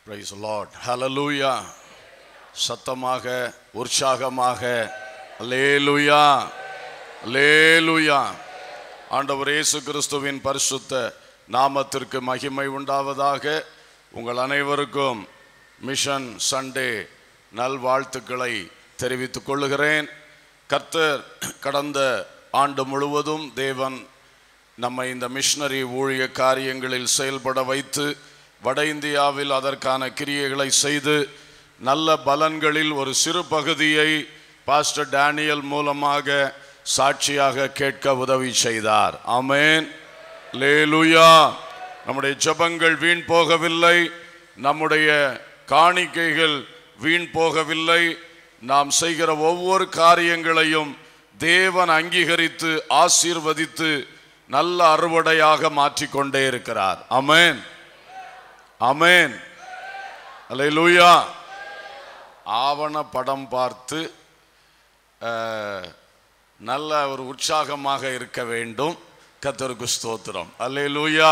Price Lord ஹalleluya சத்தமாக உற்சாகமாக அல்லேலூயா அல்லேலூயா ஆண்டவர் இயேசு கிறிஸ்துவின் பரிசுத்த நாமத்திற்கு மகிமை உண்டாவதாக உங்கள் அனைவருக்கும் மிஷன் சண்டே நல்வாழ்த்துக்களை தெரிவித்துக் கொள்ளுகிறேன் கர்த்தர் கடந்த ஆண்டு முழுவதும் தேவன் நம்மை இந்த மிஷனரி ஊழிய காரியங்களில் செயல்பட வைத்து வட இந்தியாவில் அதற்கான கிரியைகளை செய்து நல்ல பலன்களில் ஒரு சிறு பகுதியை பாஸ்டர் டேனியல் மூலமாக சாட்சியாக கேட்க உதவி செய்தார் ஆமென் லேலுயா நம்முடைய ஜெபங்கள் வீண் போகவில்லை நம்முடைய காணிக்கைகள் வீண் போகவில்லை நாம் செய்கிற ஒவ்வொரு காரியங்களையும் தேவன் அங்கீகரித்து ஆசீர்வதித்து நல்ல அறுவடையாக மாற்றிக்கொண்டே இருக்கிறார் அமேன் அமேன் அல்லேலூயா ஆவண படம் பார்த்து அஹ், நல்ல ஒரு உற்சாகமாக இருக்க வேண்டும் கத்தருக்கு ஸ்தோத்திரம் அல்லேலூயா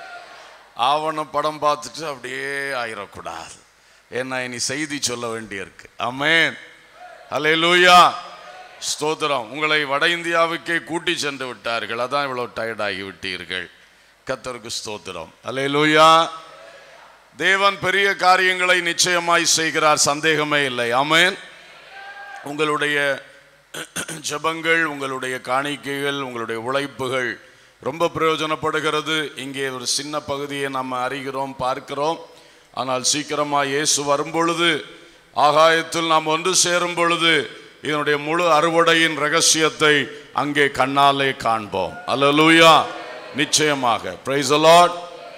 ஆவண படம் பார்த்துட்டு அப்படியே ஆயிடக்கூடாது ஏன்னா இனி செய்தி சொல்ல வேண்டியிருக்கு அமேன் அல்லேலூயா ஸ்தோத்திரம் உங்களை வட இந்தியாவுக்கே கூட்டி சென்று விட்டார்கள் அதான் இவ்வளவு டயர்டாகி விட்டீர்கள் கத்தருக்கு ஸ்தோத்திரம் அல்லேலூயா தேவன் பெரிய காரியங்களை நிச்சயமாய் செய்கிறார் சந்தேகமே இல்லை ஆமென் உங்களுடைய ஜெபங்கள் உங்களுடைய காணிக்கைகள் உங்களுடைய உழைப்புகள் ரொம்ப பிரயோஜனப்படுகிறது இங்கே ஒரு சின்ன பகுதியை நம்ம அறிகிறோம் பார்க்கிறோம் ஆனால் சீக்கிரமாக இயேசு வரும் பொழுது ஆகாயத்தில் நாம் ஒன்று சேரும் பொழுது இதனுடைய முழு அறுவடையின் ரகசியத்தை அங்கே கண்ணாலே காண்போம் அல்லேலூயா நிச்சயமாக பிரைஸ் லார்ட்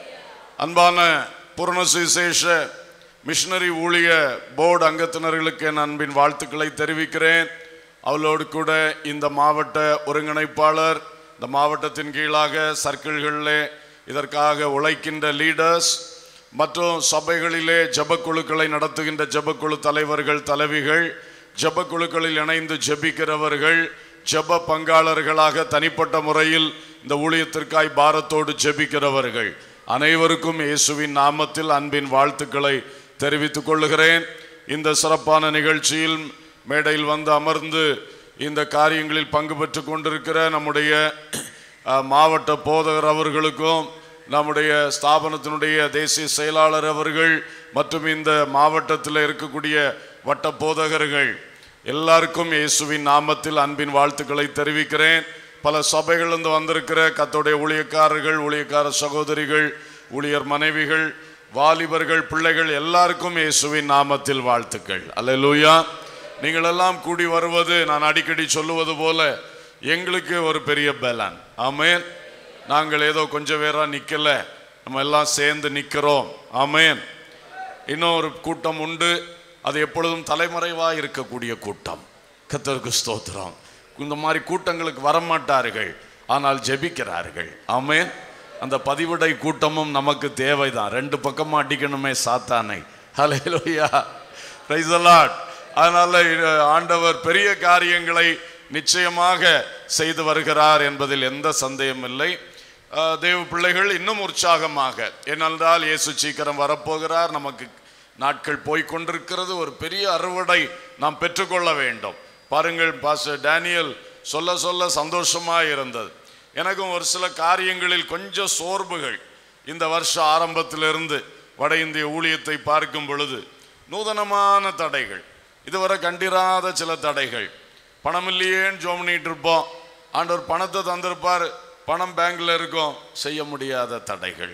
அன்பான பூர்ண சுவிசேஷ மிஷனரி ஊழிய போர்டு அங்கத்தினர்களுக்கு என் அன்பின் வாழ்த்துக்களை தெரிவிக்கிறேன் அவளோடு கூட இந்த மாவட்ட ஒருங்கிணைப்பாளர் இந்த மாவட்டத்தின் கீழாக சர்க்கிள்களில் இதற்காக உழைக்கின்ற லீடர்ஸ் மற்றும் சபைகளிலே ஜெபக்குழுக்களை நடத்துகின்ற ஜெபக்குழு தலைவர்கள் தலைவிகள் ஜெபக்குழுக்களில் இணைந்து ஜெபிக்கிறவர்கள் ஜெப பங்காளர்களாக தனிப்பட்ட முறையில் இந்த ஊழியத்திற்காய் பாரத்தோடு ஜெபிக்கிறவர்கள் அனைவருக்கும் இயேசுவின் நாமத்தில் அன்பின் வாழ்த்துக்களை தெரிவித்துக் கொள்ளுகிறேன் இந்த சிறப்பான நிகழ்ச்சியில் மேடையில் வந்து அமர்ந்து இந்த காரியங்களில் பங்கு பெற்று கொண்டிருக்கிற நம்முடைய அஹ், மாவட்ட போதகர் அவர்களுக்கும் நம்முடைய ஸ்தாபனத்தினுடைய தேசிய செயலாளர் அவர்கள் மற்றும் இந்த மாவட்டத்தில் இருக்கக்கூடிய வட்ட போதகர்கள் எல்லாருக்கும் இயேசுவின் நாமத்தில் அன்பின் வாழ்த்துக்களை தெரிவிக்கிறேன் பல சபைகளிலிருந்து வந்திருக்கிற கத்தோடைய ஊழியக்காரர்கள் ஊழியக்கார சகோதரிகள் ஊழியர் மனைவிகள் வாலிபர்கள் பிள்ளைகள் எல்லாருக்கும் இயேசுவின் நாமத்தில் வாழ்த்துக்கள் அல்லேலூயா நீங்கள் எல்லாம் கூடி வருவது நான் அடிக்கடி சொல்லுவது போல எங்களுக்கு ஒரு பெரிய பலன் ஆமென் நாங்கள் ஏதோ கொஞ்சம் பேரா நிக்கல நம்ம எல்லாம் சேர்ந்து நிக்கிறோம் ஆமென் இன்னும் ஒரு கூட்டம் உண்டு அது எப்பொழுதும் தலைமறைவாக இருக்கக்கூடிய கூட்டம் கத்தருக்கு ஸ்தோத்திரம் இந்த மாதிரி கூட்டங்களுக்கு வரமாட்டார்கள் ஆனால் ஜெபிக்கிறார்கள் ஆமென் அந்த பதிவிடை கூட்டமும் நமக்கு தேவைதான் ரெண்டு பக்கமா அடிக்கணுமே சாத்தானை ஹalleluya praise the lord அதனால அஹ், ஆண்டவர் பெரிய காரியங்களை நிச்சயமாக செய்து வருகிறார் என்பதில் எந்த சந்தேகம் இல்லை அஹ், தேவ பிள்ளைகள் இன்னும் உற்சாகமாக ஏனென்றால் இயேசு சீக்கிரம் வரப்போகிறார் நமக்கு நாட்கள் போய் கொண்டிருக்கிறது ஒரு பெரிய அறுவடை நாம் பெற்றுக்கொள்ள வேண்டும் பாருங்கள் பாஸ்டர் டேனியல் சொல்ல சொல்ல சந்தோஷமாக இருந்தது எனக்கும் ஒரு சில காரியங்களில் கொஞ்சம் சோர்வுகள் இந்த வருஷ ஆரம்பத்திலிருந்து வட இந்திய ஊழியத்தை பார்க்கும் பொழுது நூதனமான தடைகள் இதுவரை கண்டிராத சில தடைகள் பணம் இல்லையேன்னு ஜோம் பண்ணிட்டு இருப்போம் ஆண்டவர் பணத்தை தந்திருப்பார் பணம் பேங்க்ல இருக்கும் செய்ய முடியாத தடைகள்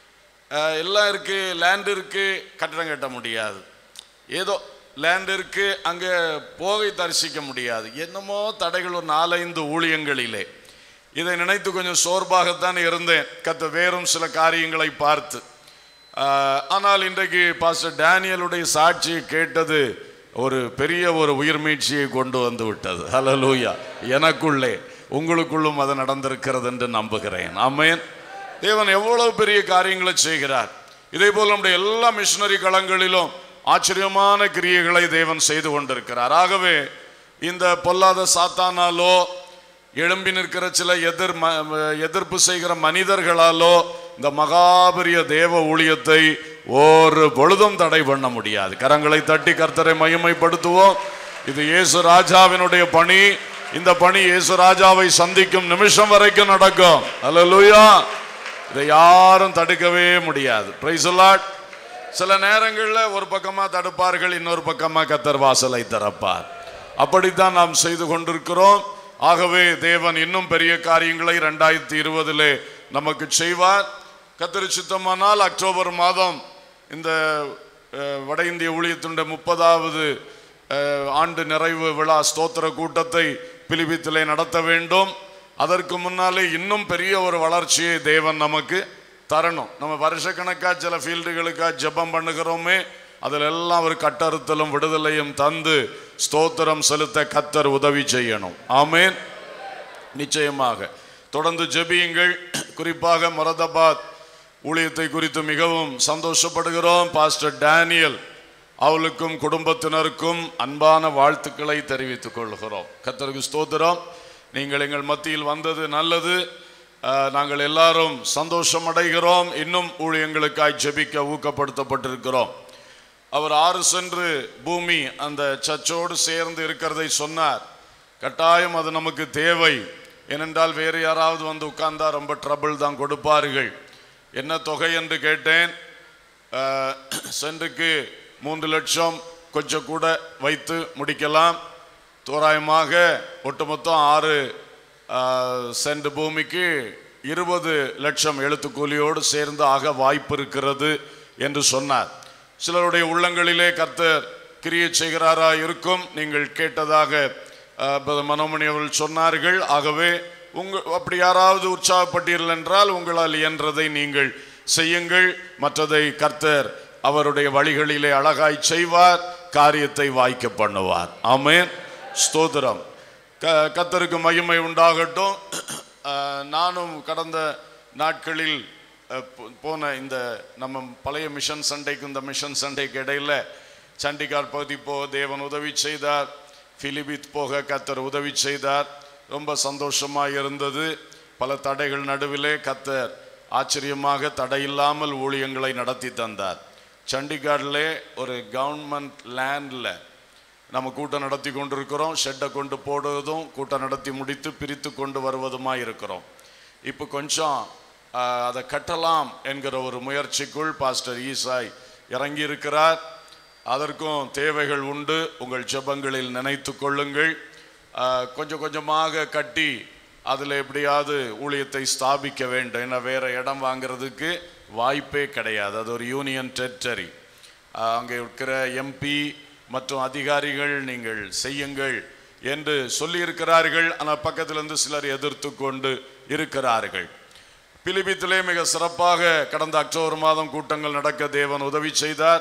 அஹ், எல்லாம் இருக்கு லேண்ட் இருக்கு கட்டடம் கட்ட முடியாது ஏதோ லேண்ட் இருக்கு அங்கே போகை தரிசிக்க முடியாது என்னமோ தடைகள் ஒரு நாலைந்து ஊழியங்களிலே இதை நினைத்து கொஞ்சம் சோர்வாகத்தான் இருந்தேன் கத்த வேறும் சில காரியங்களை பார்த்து ஆஹ், ஆனால் இன்றைக்கு பாஸ்டர் டேனியலுடைய சாட்சியை கேட்டது ஒரு பெரிய ஒரு உயிர் மீட்சியை கொண்டு வந்து விட்டது ஹalleluya எனக்குள்ளே உங்களுக்குள்ளும் அது நடந்திருக்கிறது என்று நம்புகிறேன் ஆமென் தேவன் எவ்வளவு பெரிய காரியங்களை செய்கிறார் இதே போல நம்முடைய எல்லா மிஷினரி களங்களிலும் ஆச்சரியமான கிரியைகளை தேவன் செய்து கொண்டிருக்கிறார் ஆகவே இந்த பொல்லாத சாத்தானாலோ எழும்பி நிற்கிற சில எதிர் ம- எதிர்ப்பு செய்கிற மனிதர்களாலோ இந்த மகாபெரிய தேவ ஊழியத்தை ஒரு பொழுதும் தடை பண்ண முடியாது கரங்களை தட்டி கர்த்தரை மகிமைப்படுத்துவோம் இது இயேசு ராஜாவினுடைய பணி இந்த பணி இயேசு ராஜாவை சந்திக்கும் நிமிஷம் வரைக்கும் நடக்கும் அல்லேலூயா இதை யாரும் தடுக்கவே முடியாது பிரைஸ் சில நேரங்களில் ஒரு பக்கமா தடுப்பார்கள் இன்னொரு பக்கமா கத்தர் வாசலை திறப்பார் அப்படித்தான் நாம் செய்து கொண்டிருக்கிறோம் ஆகவே தேவன் இன்னும் பெரிய காரியங்களை ரெண்டாயிரத்தி இருபதிலே நமக்கு செய்வார் கத்தர் சித்தமானால் அக்டோபர் மாதம் இந்த அஹ், வட இந்திய ஊழியத்தினுடைய முப்பதாவது அஹ், ஆண்டு நிறைவு விழா ஸ்தோத்திர கூட்டத்தை பிலிபித்திலே நடத்த வேண்டும் அதற்கு முன்னாலே இன்னும் பெரிய ஒரு வளர்ச்சியை தேவன் நமக்கு தரணும் நம்ம வருஷக்கணக்கா சில ஃபீல்டுகளுக்கா ஜெபம் பண்ணுகிறோமே அதில் எல்லாம் ஒரு கட்டறுத்தலும் விடுதலையும் தந்து ஸ்தோத்திரம் செலுத்த கத்தர் உதவி செய்யணும் ஆமேன் நிச்சயமாக தொடர்ந்து ஜெபியுங்கள் குறிப்பாக மொரதாபாத் ஊழியத்தை குறித்து மிகவும் சந்தோஷப்படுகிறோம் பாஸ்டர் டேனியல் அவளுக்கும் குடும்பத்தினருக்கும் அன்பான வாழ்த்துக்களை தெரிவித்துக் கொள்கிறோம் கத்தருக்கு ஸ்தோத்திரம் நீங்கள் எங்கள் மத்தியில் வந்தது நல்லது அஹ், நாங்கள் எல்லாரும் சந்தோஷம் அடைகிறோம் இன்னும் ஊழியங்களுக்காய் ஜெபிக்க ஊக்கப்படுத்தப்பட்டிருக்கிறோம் அவர் ஆறு சென்று பூமி அந்த சர்ச்சோடு சேர்ந்து இருக்கிறதை சொன்னார் கட்டாயம் அது நமக்கு தேவை ஏனென்றால் வேறு யாராவது வந்து உட்கார்ந்தா ரொம்ப ட்ரபிள் தான் கொடுப்பார்கள் என்ன தொகை என்று கேட்டேன் அஹ், சென்றுக்கு மூன்று லட்சம் கொஞ்சம் கூட வைத்து முடிக்கலாம் தோராயமாக ஒட்டுமொத்தம் ஆறு அஹ், சென்ட் பூமிக்கு இருபது லட்சம் எழுத்துக்கூலியோடு சேர்ந்து ஆக வாய்ப்பு இருக்கிறது என்று சொன்னார் சிலருடைய உள்ளங்களிலே கர்த்தர் கிரியை செய்கிறாரா இருக்கும் நீங்கள் கேட்டதாக அஹ், பிரதர் மனோமணி அவர்கள் சொன்னார்கள் ஆகவே உங்க அப்படி யாராவது உற்சாகப்பட்டீர்கள் என்றால் உங்களால் இயன்றதை நீங்கள் செய்யுங்கள் மற்றதை கர்த்தர் அவருடைய வழிகளிலே அழகாய் செய்வார் காரியத்தை வாய்க்க பண்ணுவார் ஆமென் ஸ்தோத்திரம் க கத்தருக்கு மகிமை உண்டாகட்டும் அஹ், நானும் கடந்த நாட்களில் அஹ், போ- போன இந்த நம்ம பழைய மிஷன் சண்டைக்கு இந்த மிஷன் சண்டைக்கு இடையில சண்டிகார் பகுதி போக தேவன் உதவி செய்தார் பிலிபித் போக கத்தர் உதவி செய்தார் ரொம்ப சந்தோஷமாக இருந்தது பல தடைகள் நடுவிலே கத்தர் ஆச்சரியமாக தடையில்லாமல் ஊழியங்களை நடத்தி தந்தார் சண்டிகார்லே ஒரு கவர்மெண்ட் லேண்டில் நம்ம கூட்டம் நடத்தி கொண்டிருக்கிறோம் ஷெட்டை கொண்டு போடுவதும் கூட்டம் நடத்தி முடித்து பிரித்து கொண்டு வருவதுமாக இருக்கிறோம் இப்போ கொஞ்சம் ஆஹ், அதை கட்டலாம் என்கிற ஒரு முயற்சிக்குள் பாஸ்டர் ஈசாய் இறங்கி இருக்கிறார் அதற்கும் தேவைகள் உண்டு உங்கள் ஜெபங்களில் நினைத்து கொள்ளுங்கள் ஆஹ், கொஞ்சம் கொஞ்சமாக கட்டி அதில் எப்படியாவது ஊழியத்தை ஸ்தாபிக்க வேண்டும் ஏன்னா வேற இடம் வாங்குறதுக்கு வாய்ப்பே கிடையாது அது ஒரு யூனியன் டெரிட்டரி அங்கே இருக்கிற எம்பி மற்றும் அதிகாரிகள் நீங்கள் செய்யுங்கள் என்று சொல்லியிருக்கிறார்கள் ஆனால் பக்கத்திலிருந்து சிலர் எதிர்த்து கொண்டு இருக்கிறார்கள் பிலிபித்திலே மிக சிறப்பாக கடந்த அக்டோபர் மாதம் கூட்டங்கள் நடக்க தேவன் உதவி செய்தார்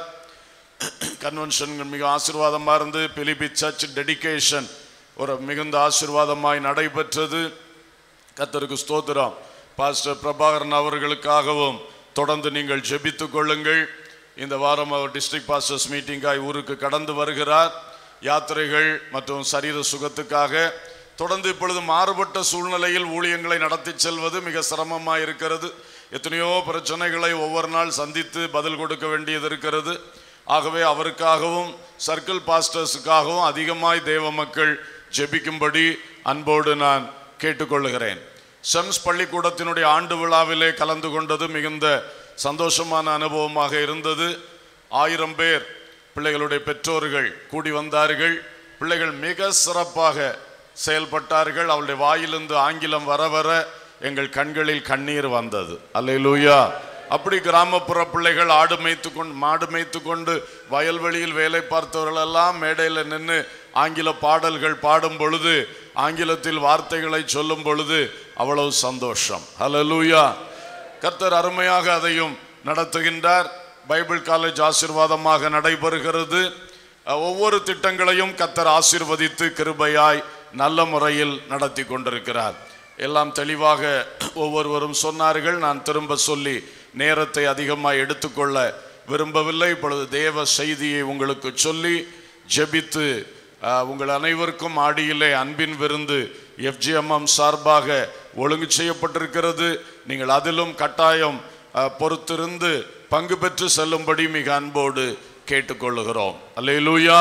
கன்வென்ஷன்கள் மிக ஆசீர்வாதமாக இருந்து பிலிபி சர்ச் டெடிகேஷன் ஒரு மிகுந்த ஆசீர்வாதமாய் நடைபெற்றது கத்தருக்கு ஸ்தோத்திரம் பாஸ்டர் பிரபாகரன் அவர்களுக்காகவும் தொடர்ந்து நீங்கள் ஜெபித்துக் கொள்ளுங்கள் இந்த வாரம் அவர் டிஸ்ட்ரிக்ட் பாஸ்டர்ஸ் மீட்டிங்காய் ஊருக்கு கடந்து வருகிறார் யாத்திரைகள் மற்றும் சரீர சுகத்துக்காக தொடர்ந்து இப்பொழுது மாறுபட்ட சூழ்நிலையில் ஊழியங்களை நடத்தி செல்வது மிக சிரமமாக இருக்கிறது எத்தனையோ பிரச்சனைகளை ஒவ்வொரு நாள் சந்தித்து பதில் கொடுக்க வேண்டியது இருக்கிறது ஆகவே அவருக்காகவும் சர்க்கிள் பாஸ்டர்ஸுக்காகவும் அதிகமாய் தேவ மக்கள் ஜெபிக்கும்படி அன்போடு நான் கேட்டுக்கொள்ளுகிறேன் செம்ஸ் பள்ளிக்கூடத்தினுடைய ஆண்டு விழாவிலே கலந்து கொண்டது மிகுந்த சந்தோஷமான அனுபவமாக இருந்தது ஆயிரம் பேர் பிள்ளைகளுடைய பெற்றோர்கள் கூடி வந்தார்கள் பிள்ளைகள் மிக சிறப்பாக செயல்பட்டார்கள் அவளுடைய வாயிலிருந்து ஆங்கிலம் வர வர எங்கள் கண்களில் கண்ணீர் வந்தது அல்லேலூயா அப்படி கிராமப்புற பிள்ளைகள் ஆடு மேய்த்து கொண்டு மாடு மேய்த்து கொண்டு வயல்வெளியில் வேலை பார்த்தவர்கள் எல்லாம் மேடையில் நின்று ஆங்கில பாடல்கள் பாடும் பொழுது ஆங்கிலத்தில் வார்த்தைகளை சொல்லும் பொழுது அவ்வளவு சந்தோஷம் ஹalleluya கர்த்தர் அருமையாக அதையும் நடத்துகின்றார் பைபிள் காலேஜ் ஆசீர்வாதமாக நடைபெறுகிறது அஹ், ஒவ்வொரு திட்டங்களையும் கர்த்தர் ஆசீர்வதித்து கிருபையாய் நல்ல முறையில் நடத்தி கொண்டிருக்கிறார் எல்லாம் தெளிவாக ஒவ்வொருவரும் சொன்னார்கள் நான் திரும்ப சொல்லி நேரத்தை அதிகமாக எடுத்துக்கொள்ள விரும்பவில்லை இப்பொழுது தேவ செய்தியை உங்களுக்கு சொல்லி ஜெபித்து அஹ், உங்கள் அனைவருக்கும் ஆடியிலே அன்பின் விருந்து எஃப்ஜிஎம்எம் சார்பாக ஒழுங்கு செய்யப்பட்டிருக்கிறது நீங்கள் அதிலும் கட்டாயம் அஹ், பொறுத்திருந்து பங்கு பெற்று செல்லும்படி மிக அன்போடு கேட்டுக்கொள்ளுகிறோம் அல்லேலூயா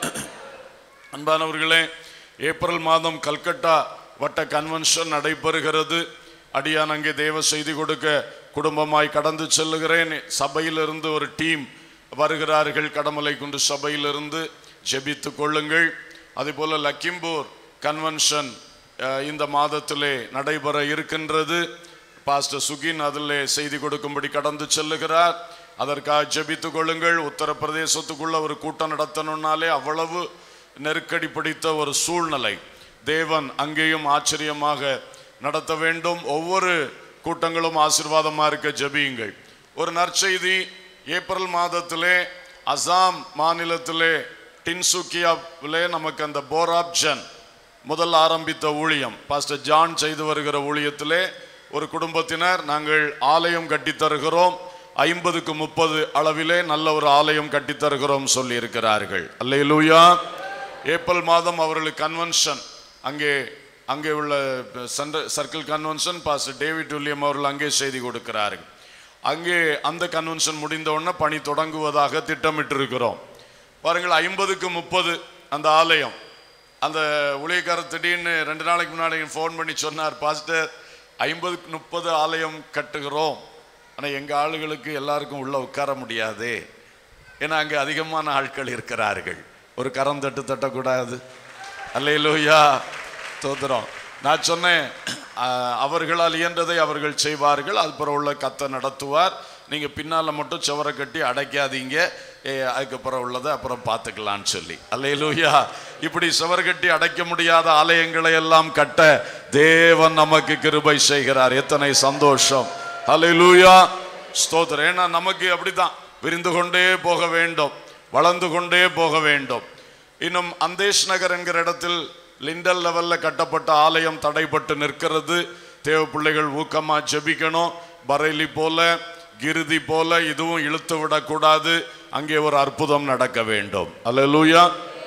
அன்பானவர்களே ஏப்ரல் மாதம் கல்கட்டா வட்ட கன்வென்ஷன் நடைபெறுகிறது அடியான் அங்கே தேவ செய்தி கொடுக்க குடும்பமாய் கடந்து செல்லுகிறேன் சபையிலிருந்து ஒரு டீம் வருகிறார்கள் கடமலை குண்டு சபையிலிருந்து ஜெபித்து கொள்ளுங்கள் அதேபோல லக்கிம்பூர் கன்வென்ஷன் அஹ், இந்த மாதத்திலே நடைபெற இருக்கின்றது பாஸ்டர் சுகின் அதிலே செய்தி கொடுக்கும்படி கடந்து செல்லுகிறார் அதற்காக ஜெபித்து கொள்ளுங்கள் உத்தரப்பிரதேசத்துக்குள்ள ஒரு கூட்டம் நடத்தணும்னாலே அவ்வளவு நெருக்கடி பிடித்த ஒரு சூழ்நிலை தேவன் அங்கேயும் ஆச்சரியமாக நடத்த வேண்டும் ஒவ்வொரு கூட்டங்களும் ஆசீர்வாதமா இருக்க ஜெபியுங்கள் ஒரு நற்செய்தி ஏப்ரல் மாதத்திலே அசாம் மாநிலத்திலே டின்சுக்கியாவிலே நமக்கு அந்த போராப்ஜன் முதல் ஆரம்பித்த ஊழியம் பாஸ்டர் ஜான் செய்து வருகிற ஊழியத்திலே ஒரு குடும்பத்தினர் நாங்கள் ஆலயம் கட்டித் தருகிறோம் ஐம்பதுக்கு முப்பது அளவிலே நல்ல ஒரு ஆலயம் கட்டித் தருகிறோம் சொல்லி இருக்கிறார்கள் அல்லேலூயா ஏப்ரல் மாதம் அவர்களுக்கு கன்வென்ஷன் அங்கே அங்கே உள்ள central circle convention pastor David William அவர்கள் அங்கே செய்தி கொடுக்கிறார்கள் அங்கே அந்த கன்வென்ஷன் முடிந்த உடனே பணி தொடங்குவதாக திட்டமிட்டிருக்கிறோம் பாருங்கள் ஐம்பதுக்கு முப்பது அந்த ஆலயம் அந்த ஊழியக்காரர் திடீர்னு ரெண்டு நாளைக்கு முன்னாடி ஃபோன் பண்ணி சொன்னார் பாஸ்டர் ஐம்பதுக்கு முப்பது ஆலயம் கட்டுகிறோம் ஆனால் எங்கள் ஆளுகளுக்கு எல்லாருக்கும் உள்ள உட்கார முடியாது ஏன்னா அங்கே அதிகமான ஆட்கள் இருக்கிறார்கள் ஒரு கரம் தட்டு தட்டக்கூடாது அல்லையிலூயா தோத்துறோம் நான் சொன்னேன் அஹ், அவர்களால் இயன்றதை அவர்கள் செய்வார்கள் அது பிறகு உள்ள கத்தை நடத்துவார் நீங்கள் பின்னால் மட்டும் சுவரை கட்டி அடைக்காதீங்க ஏ, அதுக்கப்புறம் உள்ளதை அப்புறம் பார்த்துக்கலான்னு சொல்லி அல்லையிலூயா இப்படி சுவர் கட்டி அடைக்க முடியாத ஆலயங்களை எல்லாம் கட்ட தேவன் நமக்கு கிருபை செய்கிறார் எத்தனை சந்தோஷம் அல்லையிலூயா ஸ்தோத்திரம் ஏன்னா நமக்கு அப்படித்தான் விரிந்து கொண்டே போக வேண்டும் வளர்ந்து கொண்டே போக வேண்டும் இன்னும் அந்தேஷ் நகர் என்கிற இடத்தில் லிண்டல் லெவல்ல கட்டப்பட்ட ஆலயம் தடைப்பட்டு நிற்கிறது தேவ பிள்ளைகள் ஊக்கமா ஜெபிக்கணும் பரைலி போல கிருதி போல இதுவும் இழுத்து விடக்கூடாது அங்கே ஒரு அற்புதம் நடக்க வேண்டும் அல்லேலூயா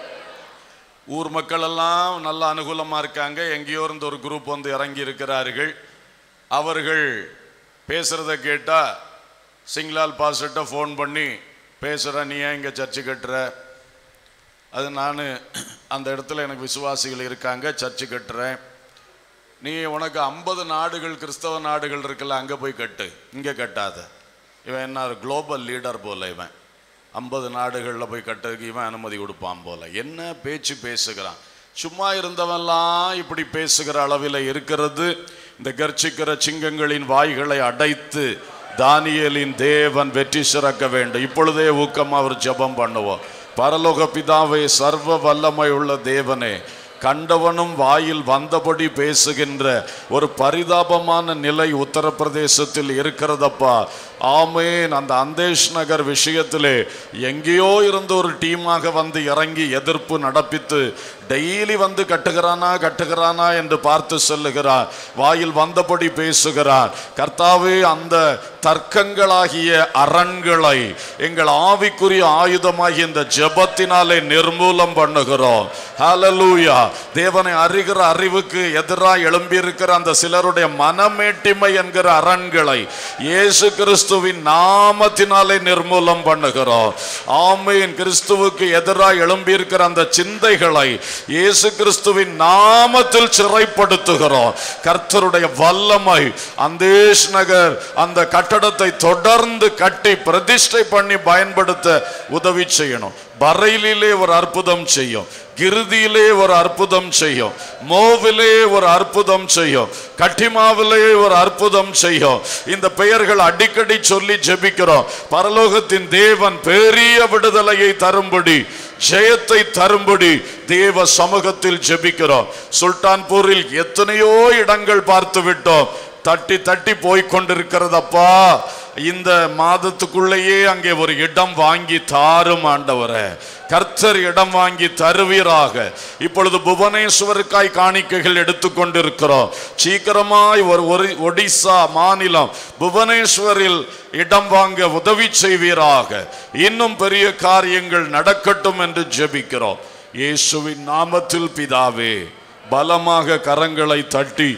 ஊர் மக்கள் எல்லாம் நல்ல அனுகூலமா இருக்காங்க எங்கேயோ இருந்து ஒரு குரூப் வந்து இறங்கி இருக்கிறார்கள் அவர்கள் பேசுறத கேட்டா சிங்லால் பாஸ்ட்ட ஃபோன் பண்ணி பேசுற நீ ஏன் இங்க சர்ச்சு கட்டுற அது நான் அந்த இடத்துல எனக்கு விசுவாசிகள் இருக்காங்க சர்ச்சு கட்டுறேன் நீ உனக்கு ஐம்பது நாடுகள் கிறிஸ்தவ நாடுகள் இருக்குல்ல அங்கே போய் கட்டு இங்கே கட்டாத இவன் என்ன குளோபல் லீடர் போல இவன் ஐம்பது நாடுகளில் போய் கட்டுறதுக்கு இவன் அனுமதி கொடுப்பான் போல என்ன பேச்சு பேசுகிறான் சும்மா இருந்தவன்லாம் இப்படி பேசுகிற அளவில் இருக்கிறது இந்த கர்ச்சிக்கிற சிங்கங்களின் வாய்களை அடைத்து தானியேலின் தேவன் வெற்றி சிறக்க வேண்டும் இப்பொழுதே ஊக்கம் அவர் ஜெபம் பண்ணுவோம் பரலோக பிதாவே சர்வ வல்லமை உள்ள தேவனே கண்டவனும் வாயில் வந்தபடி பேசுகின்ற ஒரு பரிதாபமான நிலை உத்தரப்பிரதேசத்தில் இருக்கிறதப்பா ஆமேன் அந்த அந்தேஷ் நகர் விஷயத்திலே எங்கேயோ இருந்த ஒரு டீமாக வந்து இறங்கி எதிர்ப்பு நடப்பித்து டெய்லி வந்து கட்டுகிறானா கட்டுகிறானா என்று பார்த்து செல்லுகிறார் வாயில் வந்தபடி பேசுகிறார் கர்த்தாவே அந்த தர்க்கங்களாகிய அரண்களை எங்கள் ஆவிக்குரிய ஆயுதமாகிய இந்த ஜெபத்தினாலே நிர்மூலம் பண்ணுகிறோம் ஹalleluya தேவனை அறிகிற அறிவுக்கு எதிராக எழும்பியிருக்கிற அந்த சிலருடைய மனமேட்டிமை என்கிற அரண்களை இயேசு கிறிஸ்துவின் நாமத்தினாலே நிர்மூலம் பண்ணுகிறோம் ஆமீன் கிறிஸ்துவுக்கு எதிராக எழும்பியிருக்கிற அந்த சிந்தைகளை இயேசு கிறிஸ்துவின் நாமத்தில் சிறைப்படுத்துகிறோம் கர்த்தருடைய வல்லமை அந்தேஷ் நகர் அந்த கட்டடத்தை தொடர்ந்து கட்டி பிரதிஷ்டை பண்ணி பயன்படுத்த உதவி செய்யணும் பரையிலே ஒரு அற்புதம் செய்யும் கிருதியிலே ஒரு அற்புதம் செய்யும் மோவிலே ஒரு அற்புதம் செய்யும் கட்டிமாவிலே ஒரு அற்புதம் செய்யும் இந்த பெயர்கள் அடிக்கடி சொல்லி ஜெபிக்கிறோம் பரலோகத்தின் தேவன் பெரிய விடுதலையை தரும்படி ஜெயத்தை தரும்படி தேவ சமூகத்தில் ஜெபிக்கிறோம் சுல்தான்பூரில் எத்தனையோ இடங்கள் பார்த்து விட்டோம் தட்டி தட்டி போய் கொண்டிருக்கிறதப்பா இந்த மாதத்துக்குள்ளேயே அங்கே ஒரு இடம் வாங்கி தாரும் ஆண்டவரே கர்த்தர் இடம் வாங்கி தருவீராக இப்பொழுது புவனேஸ்வருக்காய் காணிக்கைகள் எடுத்துக்கொண்டிருக்கிறோம் சீக்கிரமாய் ஒரு ஒரு- ஒடிசா மாநிலம் புவனேஸ்வரில் இடம் வாங்க உதவி செய்வீராக இன்னும் பெரிய காரியங்கள் நடக்கட்டும் என்று ஜெபிக்கிறோம் இயேசுவின் நாமத்தில் பிதாவே பலமாக கரங்களை தட்டி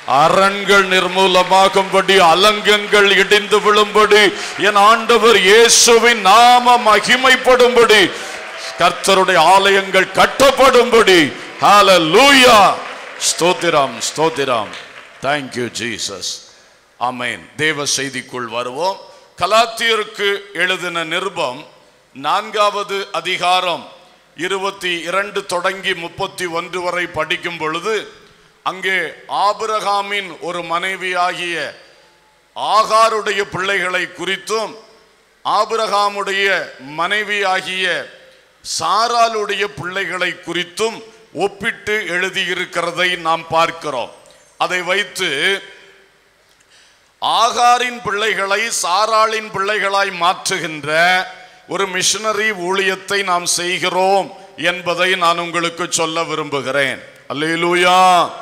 அரண்கள் நிர்மூலமாகும்படி அலங்கங்கள் இடிந்து விழும்படி என் ஆண்டவர் இயேசுவின் நாம மகிமைப்படும்படி கர்த்தருடைய ஆலயங்கள் கட்டப்படும்படி ஹalleluya ஸ்தோத்திரம் ஸ்தோத்திரம் thank you ஜீசஸ் ஆமென் தேவ செய்திக்குள் வருவோம் கலாத்தியருக்கு எழுதின நிருபம் நான்காவது அதிகாரம் இருபத்தி இரண்டு தொடங்கி முப்பத்தி ஒன்று வரை படிக்கும் பொழுது அங்கே ஆபிரகாமின் ஒரு மனைவியாகிய ஆகாருடைய பிள்ளைகளை குறித்தும் ஆபிரகாமுடைய மனைவியாகிய சாராளுடைய பிள்ளைகளை குறித்தும் ஒப்பிட்டு எழுதியிருக்கிறதை நாம் பார்க்கிறோம் அதை வைத்து ஆகாரின் பிள்ளைகளை சாராளின் பிள்ளைகளாய் மாற்றுகின்ற ஒரு மிஷனரி ஊழியத்தை நாம் செய்கிறோம் என்பதை நான் உங்களுக்கு சொல்ல விரும்புகிறேன் அல்லேலூயா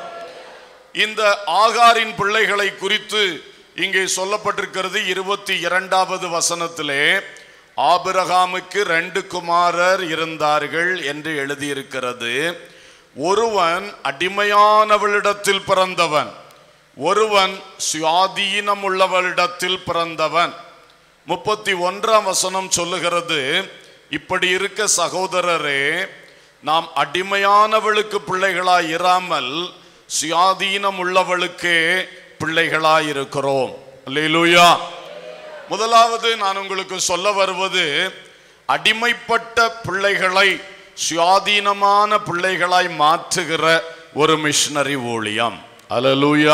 இந்த ஆகாரின் பிள்ளைகளை குறித்து இங்கே சொல்லப்பட்டிருக்கிறது இருபத்தி இரண்டாவது வசனத்திலே ஆபிரகாமுக்கு ரெண்டு குமாரர் இருந்தார்கள் என்று எழுதியிருக்கிறது ஒருவன் அடிமையானவளிடத்தில் பிறந்தவன் ஒருவன் சுயாதீனம் உள்ளவளிடத்தில் பிறந்தவன் முப்பத்தி ஒன்றாம் வசனம் சொல்லுகிறது இப்படி இருக்க சகோதரரே நாம் அடிமையானவளுக்கு பிள்ளைகளாய் இராமல் சுயாதீனம் உள்ளவளுக்கே பிள்ளைகளாய் இருக்கிறோம் அல்லேலூயா முதலாவது நான் உங்களுக்கு சொல்ல வருவது அடிமைப்பட்ட பிள்ளைகளை சுயாதீனமான பிள்ளைகளாய் மாற்றுகிற ஒரு மிஷனரி ஊழியம் அல்லேலூயா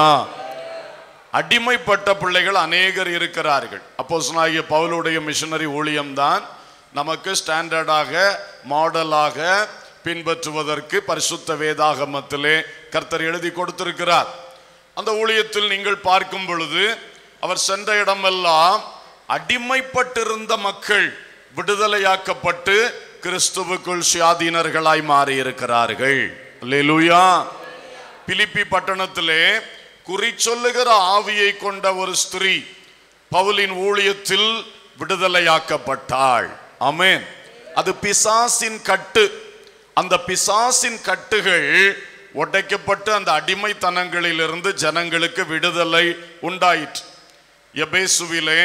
அடிமைப்பட்ட பிள்ளைகள் அநேகர் இருக்கிறார்கள் அப்போஸ்தலனாகிய பவுலுடைய மிஷனரி ஊழியம்தான் நமக்கு ஸ்டாண்டர்டாக மாடலாக பின்பற்றுவதற்கு பரிசுத்த வேதாகமத்திலே கர்த்தர் எழுதி கொடுத்திருக்கிறார் அந்த ஊழியத்தில் நீங்கள் பார்க்கும் பொழுது அவர் சென்ற இடமெல்லாம் அடிமைப்பட்டிருந்த மக்கள் விடுதலையாக்கப்பட்டு கிறிஸ்துவுக்குள் சுயாதீனர்களாய் மாறி இருக்கிறார்கள் அல்லேலூயா பிலிப்பி பட்டணத்திலே குறி சொல்லுகிற ஆவியை கொண்ட ஒரு ஸ்திரீ பவுலின் ஊழியத்தில் விடுதலையாக்கப்பட்டாள் ஆமென் அது பிசாசின் கட்டு அந்த பிசாசின் கட்டுகள் உடைக்கப்பட்டு அந்த அடிமைத்தனங்களிலிருந்து ஜனங்களுக்கு விடுதலை உண்டாயிற்று எபேசுவிலே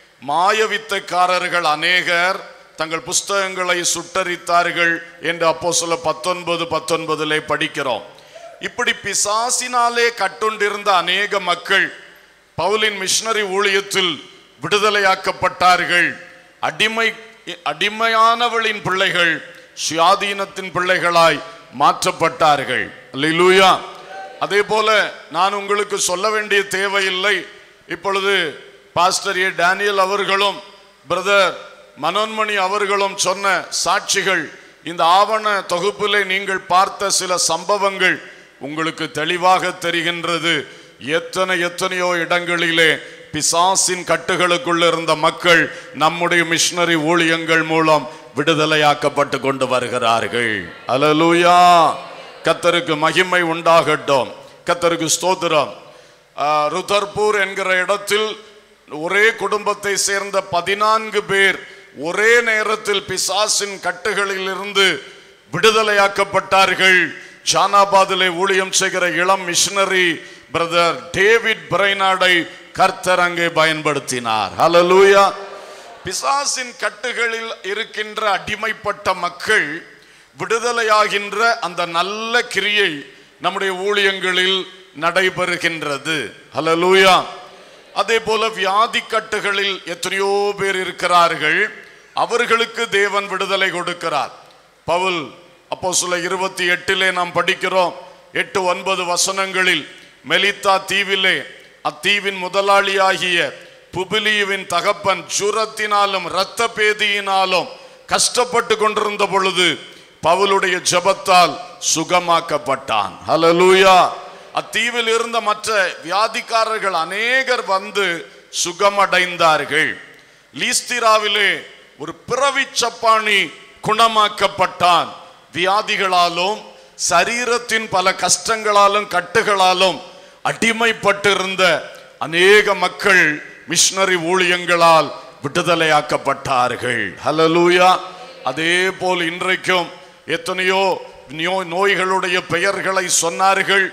மாயவித்தைக்காரர்கள் அநேகர் தங்கள் புஸ்தகங்களை சுட்டரித்தார்கள் என்று அப்போ சொல்ல பத்தொன்பது பத்தொன்பதிலே படிக்கிறோம் இப்படி பிசாசினாலே கட்டுண்டிருந்த அநேக மக்கள் பவுலின் மிஷனரி ஊழியத்தில் விடுதலையாக்கப்பட்டார்கள் அடிமை அடிமையானவளின் பிள்ளைகள் சுயாதீனத்தின் பிள்ளைகளாய் மாற்றப்பட்டார்கள் அல்லேலூயா அதே போல நான் உங்களுக்கு சொல்ல வேண்டிய தேவையில்லை இப்பொழுது பாஸ்டர் ஏ டேனியல் அவர்களும் பிரதர் மனோன்மணி அவர்களும் சொன்ன சாட்சிகள் இந்த ஆவண தொகுப்பிலே நீங்கள் பார்த்த சில சம்பவங்கள் உங்களுக்கு தெளிவாக தெரிகின்றது எத்தனை எத்தனையோ இடங்களிலே பிசாசின் கட்டுகளுக்குள்ள இருந்த மக்கள் நம்முடைய மிஷனரி ஊழியங்கள் மூலம் விடுதலையாக்கப்பட்டு கொண்டு வருகிறார்கள் அல்லேலூயா கத்தருக்கு மகிமை உண்டாகட்டும் கத்தருக்கு ஸ்தோத்திரம் ஆஹ், ருதர்பூர் என்கிற இடத்தில் ஒரே குடும்பத்தை சேர்ந்த பதினான்கு பேர் ஒரே நேரத்தில் பிசாசின் கட்டுகளில் இருந்து விடுதலையாக்கப்பட்டார்கள் ஜானாபாதிலே ஊழியம் செய்கிற இளம் மிஷனரி பிரதர் டேவிட் பிரைனாடை கர்த்தர் அங்கே பயன்படுத்தினார் ஹalleluya பிசாசின் கட்டுகளில் இருக்கின்ற அடிமைப்பட்ட மக்கள் விடுதலையாகின்ற அந்த நல்ல கிரியை நம்முடைய ஊழியங்களில் நடைபெறுகின்றது ஹalleluya அதே போல வியாதி கட்டுகளில் எத்தனையோ பேர் இருக்கிறார்கள் அவர்களுக்கு தேவன் விடுதலை கொடுக்கிறார் பவுல் அப்போ சில இருபத்தி எட்டிலே நாம் படிக்கிறோம் எட்டு ஒன்பது வசனங்களில் மெலித்தா தீவிலே அத்தீவின் முதலாளியாகிய புபிலியுவின் தகப்பன் ஜுரத்தினாலும் இரத்த பேதியினாலும் கஷ்டப்பட்டு கொண்டிருந்த பொழுது பவுலுடைய ஜெபத்தால் சுகமாக்கப்பட்டான் ஹalleluya அத்தீவில் இருந்த மற்ற வியாதிக்காரர்கள் அநேகர் வந்து சுகமடைந்தார்கள் லீஸ்திராவிலே ஒரு பிறவி சப்பானி குணமாக்கப்பட்டான் வியாதிகளாலும் சரீரத்தின் பல கஷ்டங்களாலும் கட்டுகளாலும் அடிமைப்பட்டிருந்த அநேக மக்கள் மிஷனரி ஊழியங்களால் விடுதலையாக்கப்பட்டார்கள் ஹalleluya அதே போல் இன்றைக்கும் எத்தனையோ நோ- நோய்களுடைய பெயர்களை சொன்னார்கள்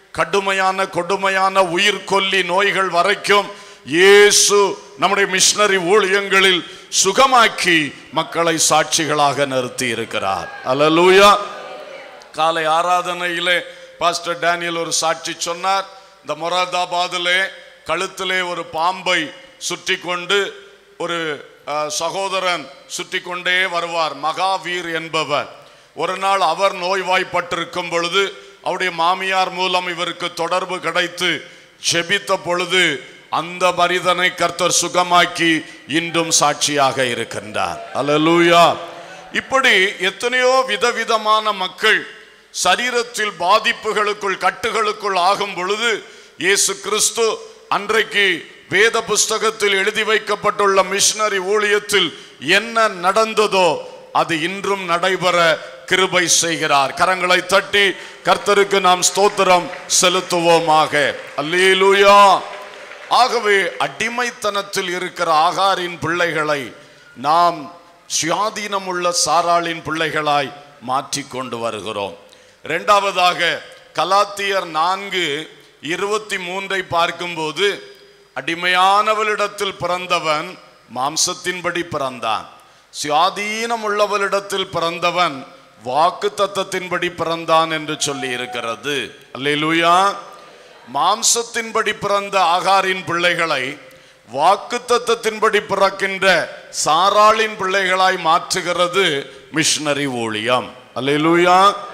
கடுமையான கொடுமையான உயிர்கொல்லி நோய்கள் வரைக்கும் இயேசு நம்முடைய மிஷனரி ஊழியங்களில் சுகமாக்கி மக்களை சாட்சிகளாக நிறுத்தி இருக்கிறார் அல்லேலூயா காலை ஆராதனையிலே பாஸ்டர் டேனியல் ஒரு சாட்சி சொன்னார் இந்த மொராதாபாதிலே கழுத்திலே ஒரு பாம்பை சுற்றி கொண்டு ஒரு அஹ், சகோதரன் சுற்றி கொண்டே வருவார் மகாவீர் என்பவர் ஒரு நாள் அவர் நோய்வாய்ப்பட்டிருக்கும் பொழுது அவருடைய மாமியார் மூலம் இவருக்கு தொடர்பு கிடைத்து செபித்த பொழுது அந்த மனிதனை கர்த்தர் சுகமாக்கி இன்றும் சாட்சியாக இருக்கின்றார் அல்லேலூயா இப்படி எத்தனையோ விதவிதமான மக்கள் சரீரத்தில் பாதிப்புகளுக்குள் கட்டுகளுக்குள் ஆகும் பொழுது இயேசு கிறிஸ்து அன்றைக்கு வேத புஸ்தகத்தில் எழுதி வைக்கப்பட்டுள்ள மிஷனரி ஊழியத்தில் என்ன நடந்ததோ அது இன்றும் நடைபெற கிருபை செய்கிறார் கரங்களை தட்டி கர்த்தருக்கு நாம் ஸ்தோத்திரம் செலுத்துவோமாக அல்லேலூயா ஆகவே அடிமைத்தனத்தில் இருக்கிற ஆகாரின் பிள்ளைகளை நாம் சுயாதீனமுள்ள சாராளின் பிள்ளைகளாய் மாற்றிக் கொண்டு வருகிறோம் இரண்டாவதாக கலாத்தியர் நான்கு இருபத்தி மூன்றை பார்க்கும்போது அடிமையானவளிடத்தில் பிறந்தவன் மாம்சத்தின்படி பிறந்தான் சுயாதீனம் உள்ளவளிடத்தில் பிறந்தவன் வாக்கு தத்தத்தின்படி பிறந்தான் என்று சொல்லி இருக்கிறது அல்லேலூயா மாம்சத்தின்படி பிறந்த ஆகாரின் பிள்ளைகளை வாக்குத்தத்தத்தின்படி பிறக்கின்ற சாராளின் பிள்ளைகளாய் மாற்றுகிறது மிஷனரி ஊழியம் அல்லேலூயா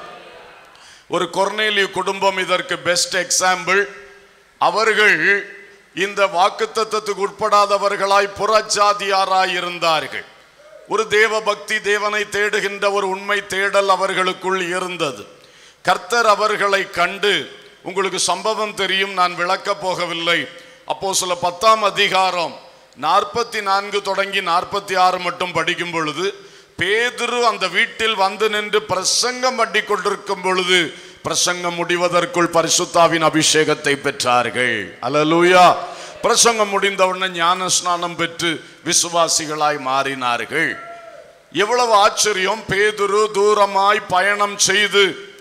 ஒரு கொர்னேலிய குடும்பம் இதற்கு பெஸ்ட் எக்ஸாம்பிள் அவர்கள் இந்த வாக்குத்தத்தத்துக்கு உட்படாதவர்களாய் புறஜாதியாராய் இருந்தார்கள் ஒரு தேவ பக்தி தேவனை தேடுகின்ற ஒரு உண்மை தேடல் அவர்களுக்குள் இருந்தது கர்த்தர் அவர்களை கண்டு உங்களுக்கு சம்பவம் தெரியும் நான் விளக்கப் போகவில்லை அப்போ சில பத்தாம் அதிகாரம் நாற்பத்தி நான்கு தொடங்கி நாற்பத்தி ஆறு மட்டும் படிக்கும் பொழுது பேதுரு அந்த வீட்டில் வந்து நின்று பிரசங்கம் பண்ணி கொண்டிருக்கும் பொழுது பிரசங்கம் முடிவதற்குள் பரிசுத்தாவின் அபிஷேகத்தை பெற்றார்கள் அல்லேலூயா பிரசங்கம் முடிந்தவுடனே ஞான ஸ்நானம் பெற்று விசுவாசிகளாய் மாறினார்கள் எவ்வளவு ஆச்சரியம் பேதுரு தூரமாய் பயணம் செய்து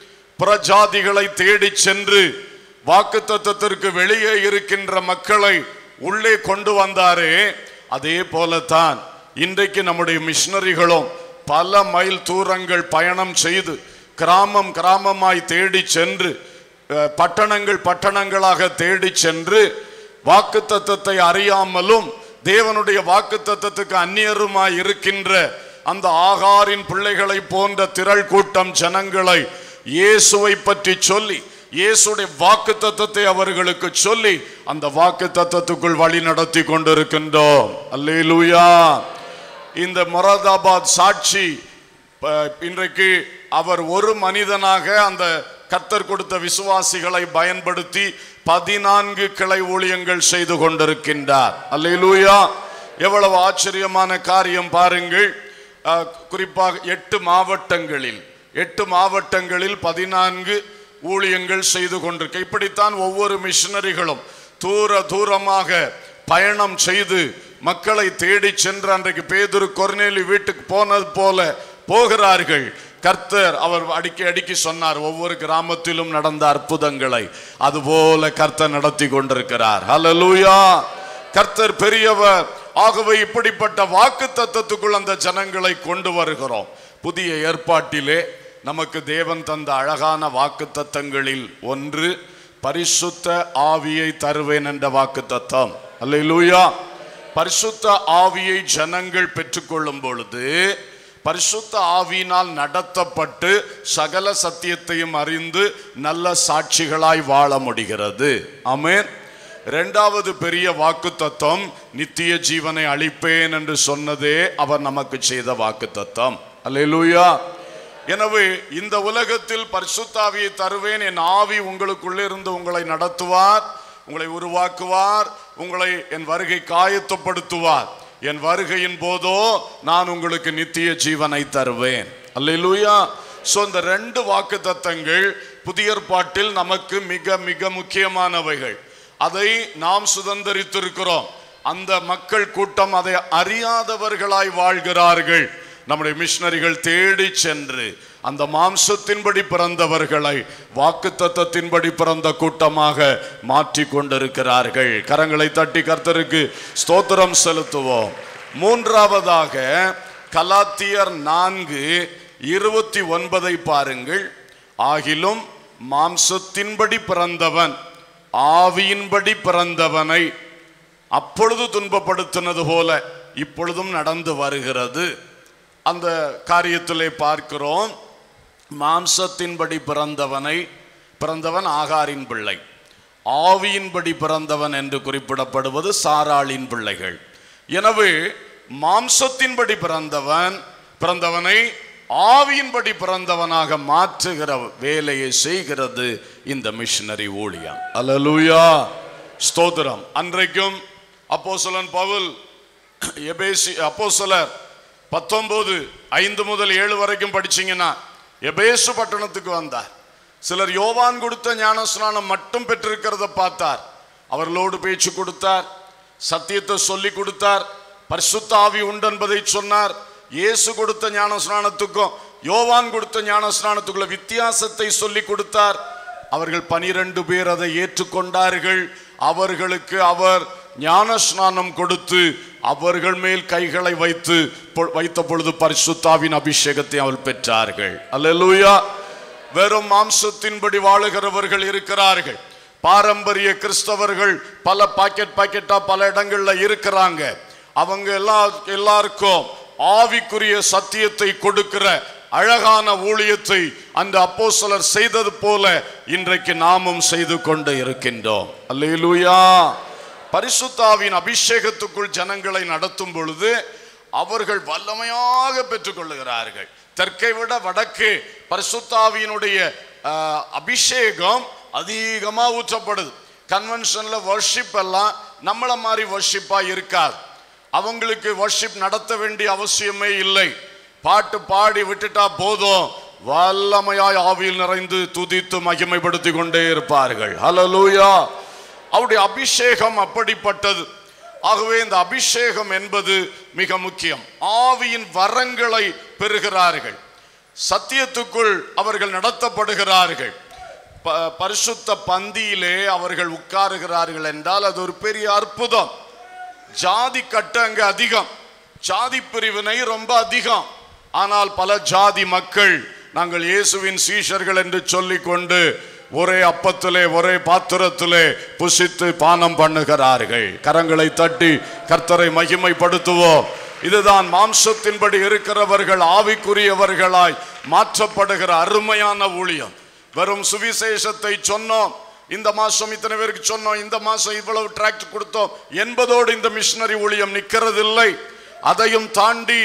புறஜாதிகளை தேடி சென்று வாக்குத்தத்தத்திற்கு வெளியே இருக்கின்ற மக்களை உள்ளே கொண்டு வந்தாரே அதே போலத்தான் இன்றைக்கு நம்முடைய மிஷனரிகளும் பல மைல் தூரங்கள் பயணம் செய்து கிராமம் கிராமமாய் தேடி சென்று அஹ், பட்டணங்கள் பட்டணங்களாக தேடி சென்று வாக்குத்தத்தத்தை அறியாமலும் தேவனுடைய வாக்குத்தத்தத்துக்கு அந்நியருமாய் இருக்கின்ற அந்த ஆகாரின் பிள்ளைகளை போன்ற திரள் கூட்டம் ஜனங்களை இயேசுவை பற்றி சொல்லி இயேசுடைய வாக்கு தத்தத்தை அவர்களுக்கு சொல்லி அந்த வாக்கு தத்தத்துக்குள் வழி நடத்தி கொண்டிருக்கின்றோம் அல்லேலூயா இந்த மொராதாபாத் சாட்சி ப- இன்றைக்கு அவர் ஒரு மனிதனாக அந்த கர்த்தர் கொடுத்த விசுவாசிகளை பயன்படுத்தி பதினான்கு கிளை ஊழியங்கள் செய்து கொண்டிருக்கின்றார் அல்லேலூயா எவ்வளவு ஆச்சரியமான காரியம் பாருங்கள் அஹ், குறிப்பாக எட்டு மாவட்டங்களில் எட்டு மாவட்டங்களில் பதினான்கு ஊழியங்கள் செய்து கொண்டிருக்க இப்படித்தான் ஒவ்வொரு மிஷனரிகளும் தூர தூரமாக பயணம் செய்து மக்களை தேடி சென்று அன்றைக்கு பேதுரு கொர்நேலி வீட்டுக்கு போனது போல போகிறார்கள் கர்த்தர் அவர் அடிக்கி அடிக்கி சொன்னார் ஒவ்வொரு கிராமத்திலும் நடந்த அற்புதங்களை அதுபோல கர்த்தர் நடத்தி கொண்டிருக்கிறார் ஹalleluya கர்த்தர் பெரியவர் ஆகவே இப்படிப்பட்ட வாக்கு தத்தத்துக்குள் அந்த ஜனங்களை கொண்டு வருகிறோம் புதிய ஏற்பாட்டிலே நமக்கு தேவன் தந்த அழகான வாக்கு தத்தங்களில் ஒன்று பரிசுத்த ஆவியை தருவேன் என்ற வாக்கு தத்தம் அல்லேலூயா பரிசுத்த ஆவியை ஜனங்கள் பெற்றுக்கொள்ளும் பொழுது பரிசுத்த ஆவியினால் நடத்தப்பட்டு சகல சத்தியத்தையும் அறிந்து நல்ல சாட்சிகளாய் வாழ முடிகிறது ஆமென் இரண்டாவது பெரிய வாக்கு தத்துவம் நித்திய ஜீவனை அளிப்பேன் என்று சொன்னதே அவர் நமக்கு செய்த வாக்கு தத்துவம் அல்லேலூயா எனவே இந்த உலகத்தில் பரிசுத்தாவியை தருவேன் என் ஆவி உங்களுக்குள்ளே இருந்து உங்களை நடத்துவார் உங்களை உருவாக்குவார் உங்களை என் வருகை காயத்துப்படுத்துவார் என் வருகையின் போதோ நான் உங்களுக்கு நித்திய ஜீவனை தருவேன் அல்லேலூயா சோ இந்த ரெண்டு வாக்கு தத்தங்கள் புதிய ஏற்பாட்டில் நமக்கு மிக மிக முக்கியமானவைகள் அதை நாம் சுதந்திரித்திருக்கிறோம் அந்த மக்கள் கூட்டம் அதை அறியாதவர்களாய் வாழ்கிறார்கள் நம்முடைய மிஷனரிகள் தேடி சென்று அந்த மாம்சத்தின்படி பிறந்தவர்களை வாக்கு தத்தத்தின்படி பிறந்த கூட்டமாக மாற்றி கொண்டிருக்கிறார்கள் கரங்களை தட்டி கர்த்தருக்கு ஸ்தோத்திரம் செலுத்துவோம் மூன்றாவதாக கலாத்தியர் நான்கு இருபத்தி ஒன்பதை பாருங்கள் ஆகிலும் மாம்சத்தின்படி பிறந்தவன் ஆவியின்படி பிறந்தவனை அப்பொழுது துன்பப்படுத்தினது போல இப்பொழுதும் நடந்து வருகிறது அந்த காரியத்திலே பார்க்கிறோம் மாம்சத்தின்படி பிறந்தவனை பிறந்தவன் ஆகாரின் பிள்ளை ஆவியின்படி பிறந்தவன் என்று குறிப்பிடப்படுவது சாராளின் பிள்ளைகள் எனவே மாம்சத்தின்படி பிறந்தவன் பிறந்தவனை ஆவியின்படி பிறந்தவனாக மாற்றுகிற வேலையை செய்கிறது இந்த மிஷனரி ஊழியம் அல்லேலூயா ஸ்தோத்திரம் அன்றைக்கும் அப்போஸ்தலன் பவுல் எபேசி அப்போஸ்தலர் பத்தொன்பது ஐந்து முதல் ஏழு வரைக்கும் படிச்சீங்கன்னா எபேசு பட்டணத்துக்கு வந்தார் சிலர் யோவான் கொடுத்த ஞானஸ்நானம் மட்டும் பெற்றிருக்கிறத பார்த்தார் அவர்களோடு பேச்சு கொடுத்தார் சத்தியத்தை சொல்லி கொடுத்தார் பரிசுத்த ஆவி உண்டு என்பதை சொன்னார் இயேசு கொடுத்த ஞானஸ்நானத்துக்கும் யோவான் கொடுத்த ஞானஸ்நானத்துக்குள்ள வித்தியாசத்தை சொல்லி கொடுத்தார் அவர்கள் பனிரெண்டு பேர் அதை ஏற்றுக்கொண்டார்கள் அவர்களுக்கு அவர் ஞானஸ்நானம் கொடுத்து அவர்கள் மேல் கைகளை வைத்து பொ- வைத்த பொழுது பரிசுத்தாவின் அபிஷேகத்தை அவள் பெற்றார்கள் அல்லேலூயா வெறும் மாம்சத்தின்படி வாழுகிறவர்கள் இருக்கிறார்கள் பாரம்பரிய கிறிஸ்தவர்கள் பல பாக்கெட் பாக்கெட்டா பல இடங்கள்ல இருக்கிறாங்க அவங்க எல்லா எல்லாருக்கும் ஆவிக்குரிய சத்தியத்தை கொடுக்கிற அழகான ஊழியத்தை அந்த அப்போஸ்தலர் செய்தது போல இன்றைக்கு நாமும் செய்து கொண்டு இருக்கின்றோம் அல்லேலூயா பரிசுத்தாவின் அபிஷேகத்துக்குள் ஜனங்களை நடத்தும் பொழுது அவர்கள் வல்லமையாக பெற்றுக்கொள்ளுகிறார்கள் தெற்கை விட வடக்கு பரிசுத்தாவியினுடைய ஆஹ், அபிஷேகம் அதிகமா ஊற்றப்படுது கன்வென்ஷன்ல வர்ஷிப் எல்லாம் நம்மள மாதிரி வர்ஷிப்பா இருக்காது அவங்களுக்கு வர்ஷிப் நடத்த வேண்டிய அவசியமே இல்லை பாட்டு பாடி விட்டுட்டா போதும் வல்லமையாய் ஆவியில் நிறைந்து துதித்து மகிமைப்படுத்தி கொண்டே இருப்பார்கள் ஹalleluya அவருடைய அபிஷேகம் அப்படிப்பட்டது ஆகவே இந்த அபிஷேகம் என்பது மிக முக்கியம் ஆவியின் வரங்களை பெறுகிறார்கள் சத்தியத்துக்குள் அவர்கள் நடத்தப்படுகிறார்கள் ப- பரிசுத்த பந்தியிலே அவர்கள் உட்காருகிறார்கள் என்றால் அது ஒரு பெரிய அற்புதம் ஜாதி கட்டு அங்க அதிகம் ஜாதி பிரிவினை ரொம்ப அதிகம் ஆனால் பல ஜாதி மக்கள் நாங்கள் இயேசுவின் சீஷர்கள் என்று சொல்லிக்கொண்டு ஒரே அப்பத்திலே ஒரே பாத்திரத்திலே புசித்து பானம் பண்ணுகிறார்கள் கரங்களை தட்டி கர்த்தரை மகிமைப்படுத்துவோம் இதுதான் மாம்சத்தின்படி இருக்கிறவர்கள் ஆவிக்குரியவர்களாய் மாற்றப்படுகிற அருமையான ஊழியம் வெறும் சுவிசேஷத்தை சொன்னோம் இந்த மாசம் இத்தனை பேருக்கு சொன்னோம் இந்த மாசம் இவ்வளவு டிராக்ட் கொடுத்தோம் என்பதோடு இந்த மிஷனரி ஊழியம் நிற்கிறதில்லை அதையும் தாண்டி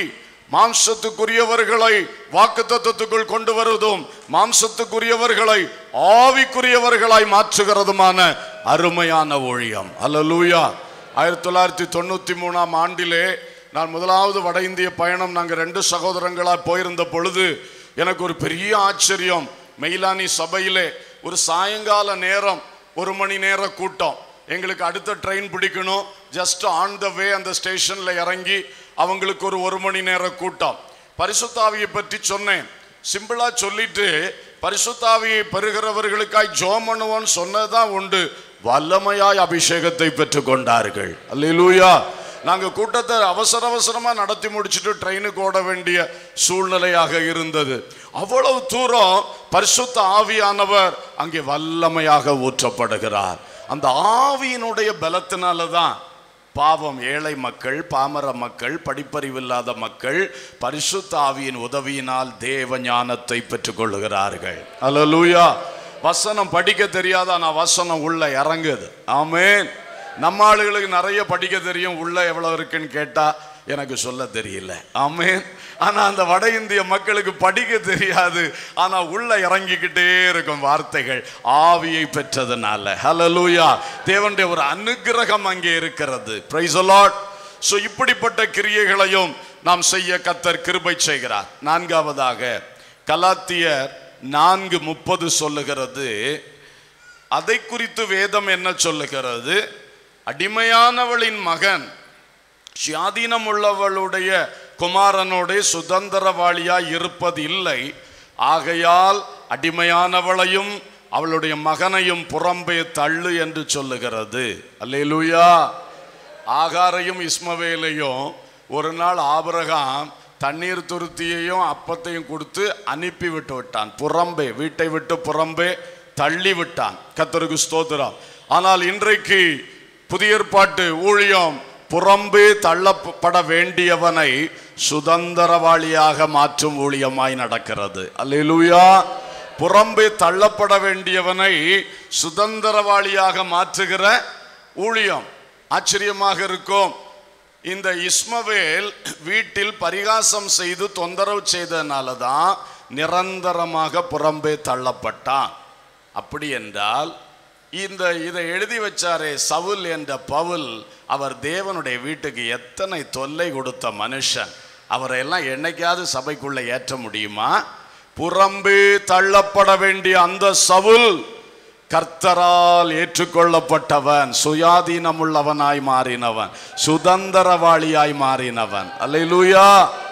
மாம்சத்துக்குரியவர்களை வாக்கு தத்துவத்துக்குள் கொண்டு வருவதும் மாம்சத்துக்குரியவர்களை ஆவிக்குரியவர்களாய் மாற்றுகிறதுமான அருமையான ஊழியம் அல்லேலூயா ஆயிரத்தி தொள்ளாயிரத்தி தொண்ணூத்தி மூணாம் ஆண்டிலே நான் முதலாவது வட இந்திய பயணம் நாங்கள் ரெண்டு சகோதரங்களா போயிருந்த பொழுது எனக்கு ஒரு பெரிய ஆச்சரியம் மெயிலானி சபையிலே ஒரு சாயங்கால நேரம் ஒரு மணி நேர கூட்டம் எங்களுக்கு அடுத்த ட்ரெயின் பிடிக்கணும் ஜஸ்ட் ஆன் த வே அந்த ஸ்டேஷன்ல இறங்கி அவங்களுக்கு ஒரு ஒரு மணி நேர கூட்டம் பரிசுத்தாவியை பற்றி சொன்னேன் சிம்பிளா சொல்லிட்டு பரிசுத்தாவியை பெறுகிறவர்களுக்காய் ஜோம் பண்ணுவோன்னு சொன்னதுதான் உண்டு வல்லமையாய் அபிஷேகத்தை பெற்றுக் கொண்டார்கள் அல்லேலூயா நாங்க கூட்டத்தை அவசர அவசரமா நடத்தி முடிச்சுட்டு ட்ரெயினுக்கு ஓட வேண்டிய சூழ்நிலையாக இருந்தது அவ்வளவு தூரம் பரிசுத்த ஆவியானவர் அங்கே வல்லமையாக ஊற்றப்படுகிறார் அந்த ஆவியினுடைய பலத்தினால தான் பாவம் ஏழை மக்கள் பாமர மக்கள் படிப்பறிவில்லாத மக்கள் பரிசுத்த ஆவியின் உதவியினால் தேவ ஞானத்தை பெற்றுக்கொள்ளுகிறார்கள் அல்லேலூயா வசனம் படிக்க தெரியாத ஆனா வசனம் உள்ள இறங்குது ஆமென் நம்ம ஆளுகளுக்கு நிறைய படிக்க தெரியும் உள்ள எவ்வளவு இருக்குன்னு கேட்டா எனக்கு சொல்ல தெரியல ஆமென் ஆனா அந்த வட இந்திய மக்களுக்கு படிக்க தெரியாது ஆனா உள்ள இறங்கிக்கிட்டே இருக்கும் வார்த்தைகள் ஆவியை பெற்றதுனால ஹalleluya தேவனுடைய ஒரு அனுக்கிரகம் அங்கே இருக்கிறது பிரைஸ் லார்ட் சோ இப்படிப்பட்ட கிரியைகளையும் நாம் செய்ய கத்தர் கிருபை செய்கிறார் நான்காவதாக கலாத்தியர் நான்கு முப்பது சொல்லுகிறது அதை குறித்து வேதம் என்ன சொல்லுகிறது அடிமையானவளின் மகன் சுயாதீனம் உள்ளவளுடைய குமாரனோட சுதந்திரவாளியாய் இருப்பது இல்லை ஆகையால் அடிமையானவளையும் அவளுடைய மகனையும் புறம்பே தள்ளு என்று சொல்லுகிறது அல்லேலூயா ஆகாரையும் இஸ்மவேலையும் ஒரு நாள் ஆபிரகாம் தண்ணீர் துருத்தியையும் அப்பத்தையும் கொடுத்து அனுப்பி விட்டு விட்டான் புறம்பே வீட்டை விட்டு புறம்பே தள்ளி விட்டான் கத்தருக்கு ஸ்தோத்திரம் ஆனால் இன்றைக்கு புதிய ஏற்பாட்டு ஊழியம் புறம்பே தள்ளப்பட வேண்டியவனை சுதந்திரவாளியாக மாற்றும் ஊழியமாய் நடக்கிறது அல்லேலூயா புறம்பே தள்ளப்பட வேண்டியவனை சுதந்திரவாளியாக மாற்றுகிற ஊழியம் ஆச்சரியமாக இருக்கும் இந்த இஸ்மவேல் வீட்டில் பரிகாசம் செய்து தொந்தரவு செய்ததுனால தான் நிரந்தரமாக புறம்பே தள்ளப்பட்டான் அப்படி என்றால் இந்த இதை எழுதி வச்சாரே சவுல் என்ற பவுல் அவர் தேவனுடைய வீட்டுக்கு எத்தனை தொல்லை கொடுத்த மனுஷன் அவரை எல்லாம் என்னைக்காவது சபைக்குள்ள ஏற்ற முடியுமா புறம்பே தள்ளப்பட வேண்டிய அந்த சவுல் கர்த்தரால் ஏற்றுக்கொள்ளப்பட்டவன் சுயாதீனமுள்ளவனாய் மாறினவன் சுதந்திரவாளியாய் மாறினவன் அல்லேலூயா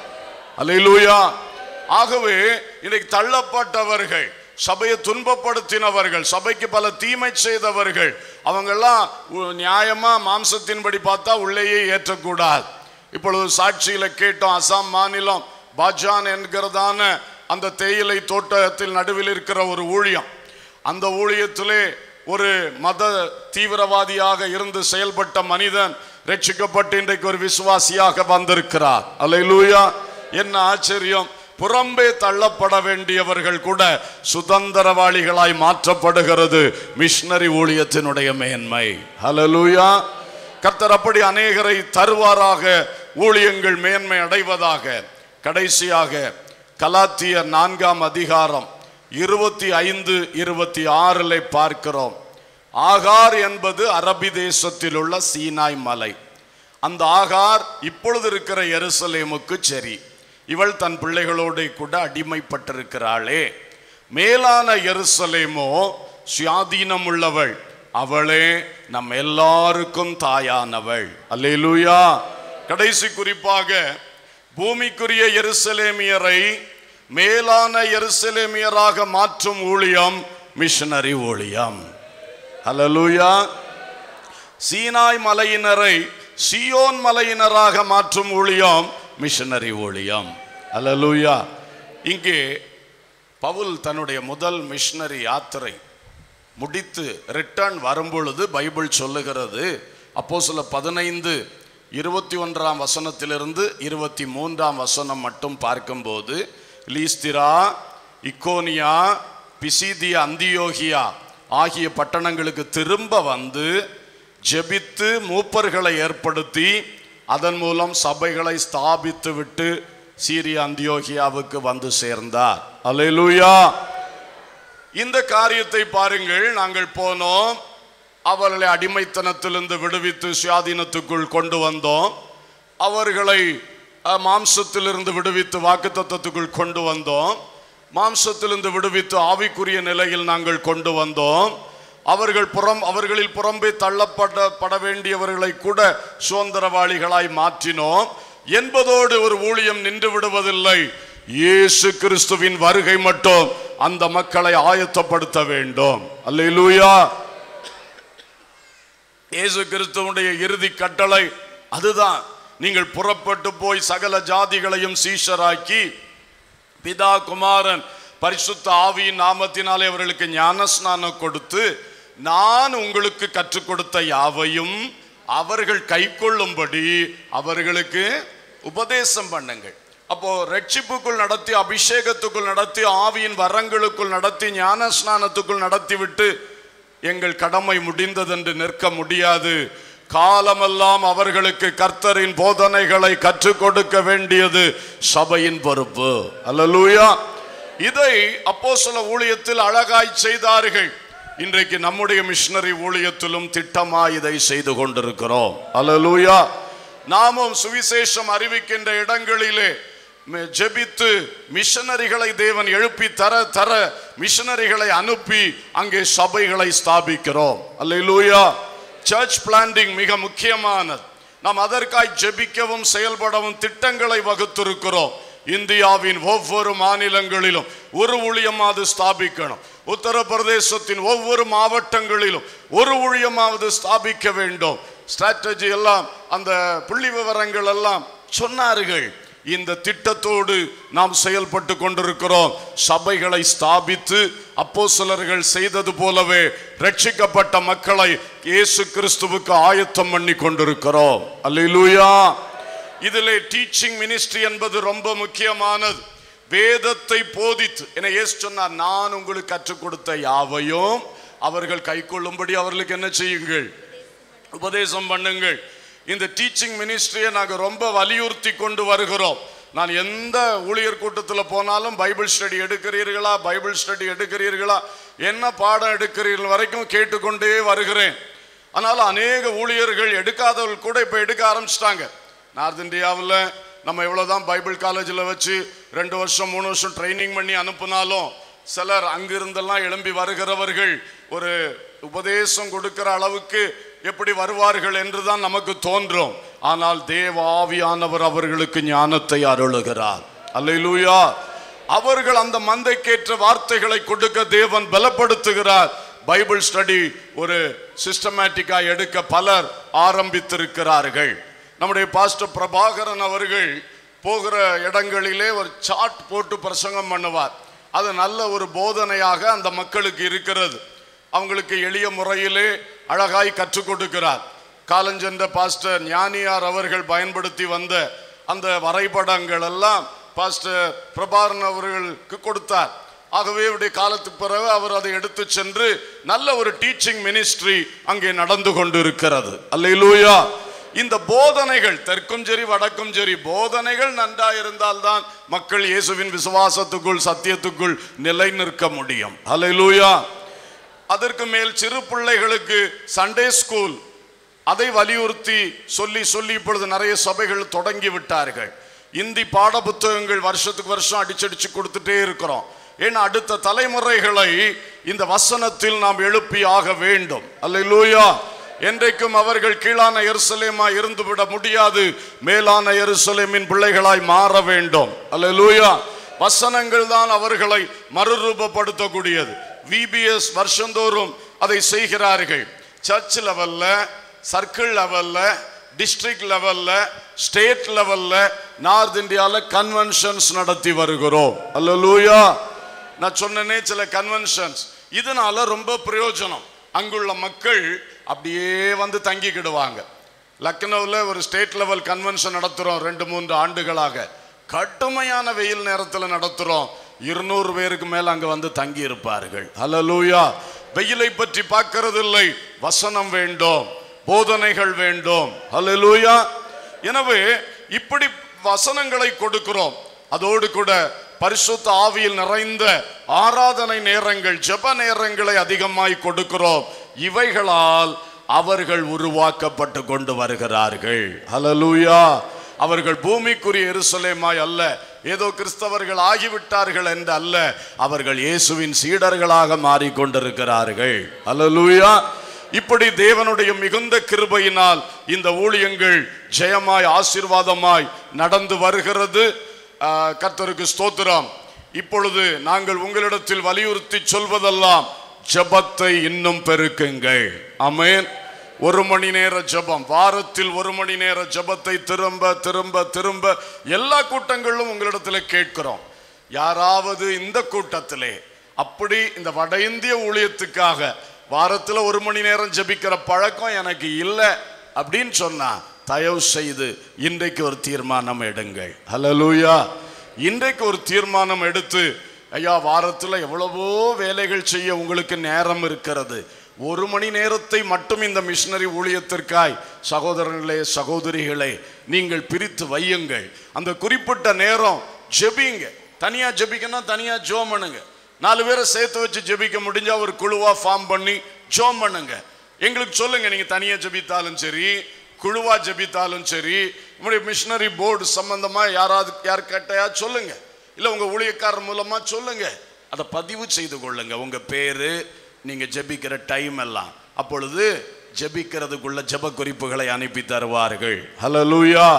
அல்லேலூயா ஆகவே இன்னைக்கு தள்ளப்பட்டவர்கள் சபையை துன்பப்படுத்தினவர்கள் சபைக்கு பல தீமை செய்தவர்கள் அவங்கெல்லாம் உ- நியாயமா மாம்சத்தின்படி பார்த்தா உள்ளேயே ஏற்றக்கூடாது இப்பொழுது சாட்சியில கேட்டோம் அசாம் மாநிலம் பாஜான் என்கிறதான அந்த தேயிலை தோட்டத்தில் நடுவில் இருக்கிற ஒரு ஊழியம் அந்த ஊழியத்திலே ஒரு மத தீவிரவாதியாக இருந்து செயல்பட்ட மனிதன் ரட்சிக்கப்பட்டு இன்றைக்கு ஒரு விசுவாசியாக வந்திருக்கிறார் அல்லேலூயா என்ன ஆச்சரியம் புறம்பே தள்ளப்பட வேண்டியவர்கள் கூட சுதந்திரவாளிகளாய் மாற்றப்படுகிறது மிஷனரி ஊழியத்தினுடைய மேன்மை ஹalleluya கர்த்தர் அப்படி அநேகரை தருவாராக ஊழியங்கள் மேன்மை அடைவதாக கடைசியாக கலாத்தியர் நான்காம் அதிகாரம் இருபத்தி ஐந்து இருபத்தி ஆறில் பார்க்கிறோம் ஆகார் என்பது அரபி தேசத்தில் உள்ள சீனாய் மலை அந்த ஆகார் இப்பொழுது இருக்கிற எருசலேமுக்கு சரி இவள் தன் பிள்ளைகளோடு கூட அடிமைப்பட்டிருக்கிறாளே மேலான எருசலேமோ சுயாதீனம் உள்ளவள் அவளே நம் எல்லாருக்கும் தாயானவள் அல்லேலூயா கடைசி குறிப்பாக பூமிக்குரிய எருசலேமியரை மேலான எருசலேமியராக மாற்றும் ஊழியம் மிஷனரி ஊழியம் ஹalleluya சீனாய் மலையினரை சியோன் மலையினராக மாற்றும் ஊழியம் மிஷனரி ஊழியம் ஹalleluya இங்கே பவுல் தன்னுடைய முதல் மிஷனரி யாத்திரை முடித்து ரிட்டர்ன் வரும்பொழுது பைபிள் சொல்லுகிறது அப்போ சில பதினைந்து இருபத்தி ஒன்றாம் வசனத்திலிருந்து இருபத்தி மூன்றாம் வசனம் மட்டும் பார்க்கும்போது லீஸ்திரா இக்கோனியா பிசிதியா அந்தியோகியா ஆகிய பட்டணங்களுக்கு திரும்ப வந்து ஜெபித்து மூப்பர்களை ஏற்படுத்தி அதன் மூலம் சபைகளை ஸ்தாபித்து விட்டு சீரிய அந்தியோகியாவுக்கு வந்து சேர்ந்தார் அல்லேலூயா இந்த காரியத்தை பாருங்கள் நாங்கள் போனோம் அவர்களை அடிமைத்தனத்திலிருந்து விடுவித்து சுயாதீனத்துக்குள் கொண்டு வந்தோம் அவர்களை அஹ், மாம்சத்திலிருந்து விடுவித்து வாக்குத்தத்தத்துக்குள் கொண்டு வந்தோம் மாம்சத்திலிருந்து விடுவித்து ஆவிக்குரிய நிலையில் நாங்கள் கொண்டு வந்தோம் அவர்கள் புறம் அவர்களில் புறம்பே தள்ளப்பட பட வேண்டியவர்களை கூட சுதந்திரவாளிகளாய் மாற்றினோம் என்பதோடு ஒரு ஊழியம் நின்று விடுவதில்லை இயேசு கிறிஸ்துவின் வருகை மட்டும் அந்த மக்களை ஆயத்தப்படுத்த வேண்டும் அல்லேலூயா இயேசு கிறிஸ்துவுடைய இறுதி கட்டளை அதுதான் நீங்கள் புறப்பட்டு போய் சகல ஜாதிகளையும் சீஷராக்கி பிதா குமாரன் பரிசுத்த ஆவியின் நாமத்தினாலே அவர்களுக்கு ஞானஸ்நானம் கொடுத்து நான் உங்களுக்கு கற்றுக் கொடுத்த யாவையும் அவர்கள் கைக்கொள்ளும்படி அவர்களுக்கு உபதேசம் பண்ணுங்கள் அப்போ ரட்சிப்புக்குள் நடத்தி அபிஷேகத்துக்குள் நடத்தி ஆவியின் வரங்களுக்குள் நடத்தி ஞானஸ்நானத்துக்குள் நடத்திவிட்டு எங்கள் கடமை முடிந்ததென்று நிற்க முடியாது காலமெல்லாம் அவர்களுக்கு கர்த்தரின் போதனைகளை கற்றுக் கொடுக்க வேண்டியது சபையின் பொறுப்பு அல்லேலூயா இதை அப்போஸ்தல ஊழியத்தில் அழகாய் செய்தார்கள் இன்றைக்கு நம்முடைய மிஷனரி ஊழியத்திலும் திட்டமா இதை செய்து கொண்டிருக்கிறோம் அல்லேலூயா நாமும் சுவிசேஷம் அறிவிக்கின்ற இடங்களிலே ம- ஜெபித்து மிஷனரிகளை தேவன் எழுப்பி தர தர மிஷனரிகளை அனுப்பி அங்கே சபைகளை ஸ்தாபிக்கிறோம் அல்லேலூயா சர்ச் பிளான்டிங் மிக முக்கியமானது நாம் அதற்காய் ஜெபிக்கவும் செயல்படவும் திட்டங்களை வகுத்திருக்கிறோம் இந்தியாவின் ஒவ்வொரு மாநிலங்களிலும் ஒரு ஊழியமாவது ஸ்தாபிக்கணும் உத்தரப்பிரதேசத்தின் ஒவ்வொரு மாவட்டங்களிலும் ஒரு ஊழியமாவது ஸ்தாபிக்க வேண்டும் ஸ்ட்ராட்டஜி எல்லாம் அந்த புள்ளி விவரங்கள் எல்லாம் சொன்னார்கள் இந்த திட்டத்தோடு நாம் செயல்பட்டு கொண்டிருக்கிறோம் சபைகளை ஸ்தாபித்து அப்போஸ்தலர்கள் செய்தது போலவே ரட்சிக்கப்பட்ட மக்களை இயேசு கிறிஸ்துவுக்கு ஆயத்தம் பண்ணி கொண்டிருக்கிறோம் அல்லேலூயா இதிலே டீச்சிங் மினிஸ்ட்ரி என்பது ரொம்ப முக்கியமானது வேதத்தை போதித்து என இயேசு சொன்னார் நான் உங்களுக்கு கற்றுக் கொடுத்த யாவையும் அவர்கள் கைக்கொள்ளும்படி அவர்களுக்கு என்ன செய்யுங்கள் உபதேசம் பண்ணுங்கள் இந்த டீச்சிங் மினிஸ்ட்ரியை நாங்கள் ரொம்ப வலியுறுத்தி கொண்டு வருகிறோம் நான் எந்த ஊழியர் கூட்டத்தில் போனாலும் பைபிள் ஸ்டடி எடுக்கிறீர்களா பைபிள் ஸ்டடி எடுக்கிறீர்களா என்ன பாடம் எடுக்கிறீர்கள் வரைக்கும் கேட்டுக்கொண்டே வருகிறேன் ஆனால் அநேக ஊழியர்கள் எடுக்காதவர்கள் கூட இப்போ எடுக்க ஆரம்பிச்சிட்டாங்க நார்த் இந்தியாவில் நம்ம எவ்வளோதான் பைபிள் காலேஜில் வச்சு ரெண்டு வருஷம் மூணு வருஷம் ட்ரைனிங் பண்ணி அனுப்புனாலும் சிலர் அங்கிருந்தெல்லாம் எழும்பி வருகிறவர்கள் ஒரு உபதேசம் கொடுக்கிற அளவுக்கு எப்படி வருவார்கள் என்றுதான் நமக்கு தோன்றும் ஆனால் தேவ ஆவியானவர் அவர்களுக்கு ஞானத்தை அருளுகிறார் அல்லேலூயா அவர்கள் அந்த மந்தைக்கேற்ற வார்த்தைகளை கொடுக்க தேவன் பலப்படுத்துகிறார் பைபிள் ஸ்டடி ஒரு சிஸ்டமேட்டிக்கா எடுக்க பலர் ஆரம்பித்திருக்கிறார்கள் நம்முடைய பாஸ்டர் பிரபாகரன் அவர்கள் போகிற இடங்களிலே ஒரு சார்ட் போட்டு பிரசங்கம் பண்ணுவார் அது நல்ல ஒரு போதனையாக அந்த மக்களுக்கு இருக்கிறது அவங்களுக்கு எளிய முறையிலே அழகாய் கற்றுக் கொடுக்கிறார் காலஞ்சென்ற பாஸ்டர் ஞானியார் அவர்கள் பயன்படுத்தி வந்த அந்த வரைபடங்கள் எல்லாம் பாஸ்டர் பிரபாரன் அவர்களுக்கு கொடுத்தார் ஆகவே அவருடைய காலத்துக்கு பிறகு அவர் அதை எடுத்து சென்று நல்ல ஒரு டீச்சிங் மினிஸ்ட்ரி அங்கே நடந்து கொண்டிருக்கிறது அல்லேலூயா இந்த போதனைகள் தெற்கும் சரி வடக்கும் சரி போதனைகள் நன்றா இருந்தால்தான் மக்கள் இயேசுவின் விசுவாசத்துக்குள் சத்தியத்துக்குள் நிலை நிற்க முடியும் அல்லேலூயா அதற்கு மேல் சிறு பிள்ளைகளுக்கு சண்டே ஸ்கூல் அதை வலியுறுத்தி சொல்லி சொல்லி இப்பொழுது நிறைய சபைகள் தொடங்கி விட்டார்கள் இந்தி பாட புத்தகங்கள் வருஷத்துக்கு வருஷம் அடிச்சடிச்சு கொடுத்துட்டே இருக்கிறோம் ஏன்னா அடுத்த தலைமுறைகளை இந்த வசனத்தில் நாம் எழுப்பி ஆக வேண்டும் அல்லேலூயா என்றைக்கும் அவர்கள் கீழான எருசலேமா இருந்துவிட முடியாது மேலான எருசலேமின் பிள்ளைகளாய் மாற வேண்டும் அல்லேலூயா வசனங்கள் தான் அவர்களை மறுரூபப்படுத்தக்கூடியது விபிஎஸ் வருஷந்தோறும் அதை செய்கிறார்கள் சர்ச் லெவல்ல சர்க்கிள் லெவல்ல டிஸ்ட்ரிக்ட் லெவல்ல ஸ்டேட் லெவல்ல நார்த் இந்தியாவில் கன்வென்ஷன்ஸ் நடத்தி வருகிறோம் அல்லேலூயா நான் சொன்னனே சில கன்வென்ஷன்ஸ் இதனால ரொம்ப பிரயோஜனம் அங்குள்ள மக்கள் அப்படியே வந்து தங்கிக்கிடுவாங்க லக்னோவில் ஒரு ஸ்டேட் லெவல் கன்வென்ஷன் நடத்துகிறோம் ரெண்டு மூன்று ஆண்டுகளாக கடுமையான வெயில் நேரத்தில் நடத்துகிறோம் இருநூறு பேருக்கு மேல் அங்கே வந்து தங்கி இருப்பார்கள் ஹலலூயா வெயிலை பற்றி பார்க்கறது இல்லை வசனம் வேண்டும் போதனைகள் வேண்டும் ஹலலூயா எனவே இப்படி வசனங்களை கொடுக்கிறோம் அதோடு கூட பரிசுத்த ஆவியில் நிறைந்த ஆராதனை நேரங்கள் ஜெப நேரங்களை அதிகமாய் கொடுக்கிறோம் இவைகளால் அவர்கள் உருவாக்கப்பட்டு கொண்டு வருகிறார்கள் ஹலலூயா அவர்கள் பூமிக்குரிய எருசலேமாய் அல்ல ஏதோ கிறிஸ்தவர்கள் ஆகிவிட்டார்கள் என்று அல்ல அவர்கள் இயேசுவின் சீடர்களாக மாறிக்கொண்டிருக்கிறார்கள் ஹலலூயா இப்படி தேவனுடைய மிகுந்த கிருபையினால் இந்த ஊழியங்கள் ஜெயமாய் ஆசீர்வாதமாய் நடந்து வருகிறது ஆஹ், கர்த்தருக்கு ஸ்தோத்திரம் இப்பொழுது நாங்கள் உங்களிடத்தில் வலியுறுத்தி சொல்வதெல்லாம் ஜெபத்தை இன்னும் பெருக்குங்கள் ஆமென் ஒரு மணி நேர ஜெபம் வாரத்தில் ஒரு மணி நேர ஜெபத்தை திரும்ப திரும்ப திரும்ப எல்லா கூட்டங்களிலும் உங்களிடத்தில் கேட்கிறோம் யாராவது இந்த கூட்டத்திலே அப்படி இந்த வட இந்திய ஊழியத்துக்காக வாரத்தில் ஒரு மணி நேரம் ஜெபிக்கிற பழக்கம் எனக்கு இல்லை அப்படின்னு சொன்னா தயவு செய்து இன்றைக்கு ஒரு தீர்மானம் எடுங்கள் ஹலலூயா இன்றைக்கு ஒரு தீர்மானம் எடுத்து ஐயா வாரத்தில் எவ்வளவோ வேலைகள் செய்ய உங்களுக்கு நேரம் இருக்கிறது ஒரு மணி நேரத்தை மட்டும் இந்த மிஷினரி ஊழியத்திற்காய் சகோதரர்களே சகோதரிகளே நீங்கள் பிரித்து வையுங்கள் அந்த குறிப்பிட்ட நேரம் ஜெபிங்க தனியா ஜெபிக்கணும் தனியா ஜோம் பண்ணுங்க நாலு பேரை சேர்த்து வச்சு ஜெபிக்க முடிஞ்சா ஒரு குழுவா ஃபார்ம் பண்ணி ஜோம் பண்ணுங்க எங்களுக்கு சொல்லுங்க நீங்க தனியா ஜெபித்தாலும் சரி குழுவா ஜெபித்தாலும் சரி உங்களுடைய மிஷினரி போர்டு சம்பந்தமா யாராவது யார் கேட்டையா சொல்லுங்க இல்ல உங்க ஊழியக்காரர் மூலமா சொல்லுங்க அதை பதிவு செய்து கொள்ளுங்க உங்க பேரு நீங்க ஜெபிக்கிற டைம் எல்லாம் அப்பொழுது ஜெபிக்கிறதுக்குள்ள ஜெப குறிப்புகளை அனுப்பி தருவார்கள் ஹalleluya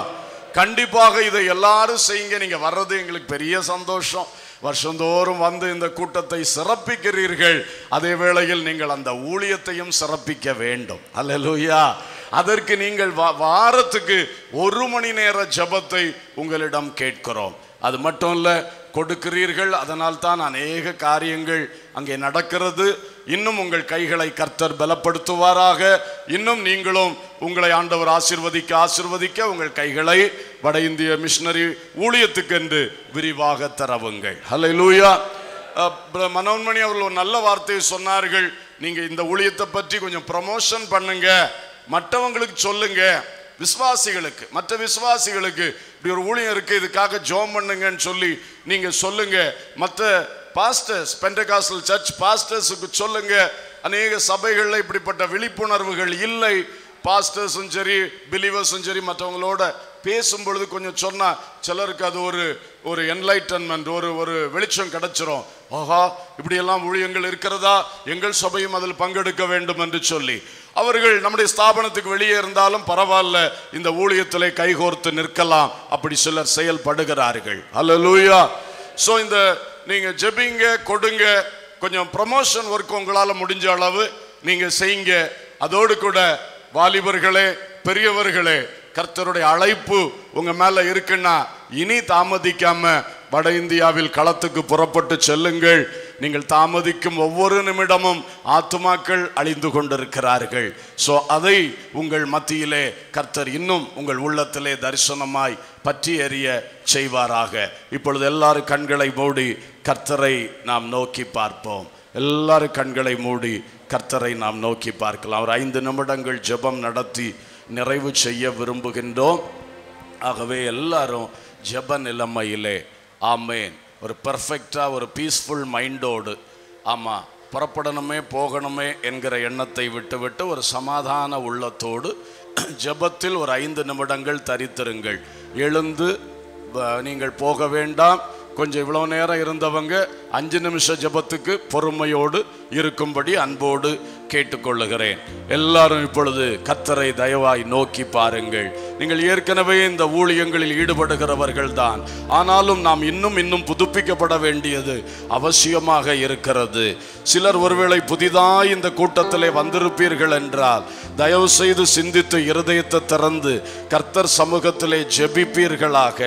கண்டிப்பாக இதை எல்லாரும் செய்யுங்க நீங்க வர்றது எங்களுக்கு பெரிய சந்தோஷம் வருஷந்தோறும் வந்து இந்த கூட்டத்தை சிறப்பிக்கிறீர்கள் அதே வேளையில் நீங்கள் அந்த ஊழியத்தையும் சிறப்பிக்க வேண்டும் அல்லேலூயா அதற்கு நீங்கள் வா- வாரத்துக்கு ஒரு மணி நேர ஜெபத்தை உங்களிடம் கேட்கிறோம் அது மட்டும் இல்ல கொடுக்கிறீர்கள் அதனால் தான் அநேக காரியங்கள் அங்கே நடக்கிறது இன்னும் உங்கள் கைகளை கர்த்தர் பலப்படுத்துவாராக இன்னும் நீங்களும் உங்களை ஆண்டவர் ஆசிர்வதிக்க ஆசிர்வதிக்க உங்கள் கைகளை வட இந்திய மிஷினரி ஊழியத்துக்கென்று விரிவாக தரவுங்கள் ஹalleluya அஹ், பிர- மனோன்மணி அவர்கள் ஒரு நல்ல வார்த்தையை சொன்னார்கள் நீங்க இந்த ஊழியத்தை பற்றி கொஞ்சம் ப்ரமோஷன் பண்ணுங்க மற்றவங்களுக்கு சொல்லுங்க விசுவாசிகளுக்கு மற்ற விசுவாசிகளுக்கு இப்படி ஒரு ஊழியம் இருக்கு இதுக்காக ஜோம் பண்ணுங்கன்னு சொல்லி நீங்க சொல்லுங்க மற்ற பாஸ்டர்ஸ் பெண்டகாசல் சர்ச் பாஸ்டர்ஸுக்கு சொல்லுங்க அநேக சபைகளில் இப்படிப்பட்ட விழிப்புணர்வுகள் இல்லை பாஸ்டர்ஸும் சரி பிலீவர்ஸும் சரி மற்றவங்களோட பேசும் பொழுது கொஞ்சம் சொன்னா சிலருக்கு அது ஒரு ஒரு என்லைட்டன்மெண்ட் ஒரு ஒரு வெளிச்சம் கிடைச்சிரும் ஆஹா இப்படியெல்லாம் ஊழியங்கள் இருக்கிறதா எங்கள் சபையும் அதில் பங்கெடுக்க வேண்டும் என்று சொல்லி அவர்கள் நம்முடைய ஸ்தாபனத்துக்கு வெளியே இருந்தாலும் பரவாயில்ல இந்த ஊழியத்திலே கைகோர்த்து நிற்கலாம் அப்படி சிலர் செயல்படுகிறார்கள் அல்லேலூயா ஸோ இந்த நீங்க ஜெபிங்க கொடுங்க கொஞ்சம் ப்ரமோஷன் ஒர்க் உங்களால முடிஞ்ச அளவு நீங்க செய்யுங்க அதோடு கூட வாலிபர்களே பெரியவர்களே கர்த்தருடைய அழைப்பு உங்க மேல இருக்குன்னா இனி தாமதிக்காம வட இந்தியாவில் களத்துக்கு புறப்பட்டு செல்லுங்கள் நீங்கள் தாமதிக்கும் ஒவ்வொரு நிமிடமும் ஆத்துமாக்கள் அழிந்து கொண்டிருக்கிறார்கள் சோ அதை உங்கள் மத்தியிலே கர்த்தர் இன்னும் உங்கள் உள்ளத்திலே தரிசனமாய் பற்றி எறிய செய்வாராக இப்பொழுது எல்லாரும் கண்களை மூடி கர்த்தரை நாம் நோக்கி பார்ப்போம் எல்லாரும் கண்களை மூடி கர்த்தரை நாம் நோக்கி பார்க்கலாம் ஒரு ஐந்து நிமிடங்கள் ஜெபம் நடத்தி நிறைவு செய்ய விரும்புகின்றோம் ஆகவே எல்லாரும் ஜெப நிலைமையிலே ஆமேன் ஒரு பெர்ஃபெக்டாக ஒரு பீஸ்ஃபுல் மைண்டோடு ஆமாம் புறப்படணுமே போகணுமே என்கிற எண்ணத்தை விட்டுவிட்டு ஒரு சமாதான உள்ளத்தோடு ஜெபத்தில் ஒரு ஐந்து நிமிடங்கள் தரித்திருங்கள் எழுந்து வ- நீங்கள் போக வேண்டாம் கொஞ்சம் இவ்வளோ நேரம் இருந்தவங்க அஞ்சு நிமிஷ ஜெபத்துக்கு பொறுமையோடு இருக்கும்படி அன்போடு கேட்டுக்கொள்ளுகிறேன் எல்லாரும் இப்பொழுது கத்தரை தயவாய் நோக்கி பாருங்கள் நீங்கள் ஏற்கனவே இந்த ஊழியங்களில் ஈடுபடுகிறவர்கள் தான் ஆனாலும் நாம் இன்னும் இன்னும் புதுப்பிக்கப்பட வேண்டியது அவசியமாக இருக்கிறது சிலர் ஒருவேளை புதிதாய் இந்த கூட்டத்திலே வந்திருப்பீர்கள் என்றால் தயவு செய்து சிந்தித்து இருதயத்தை திறந்து கர்த்தர் சமூகத்திலே ஜெபிப்பீர்களாக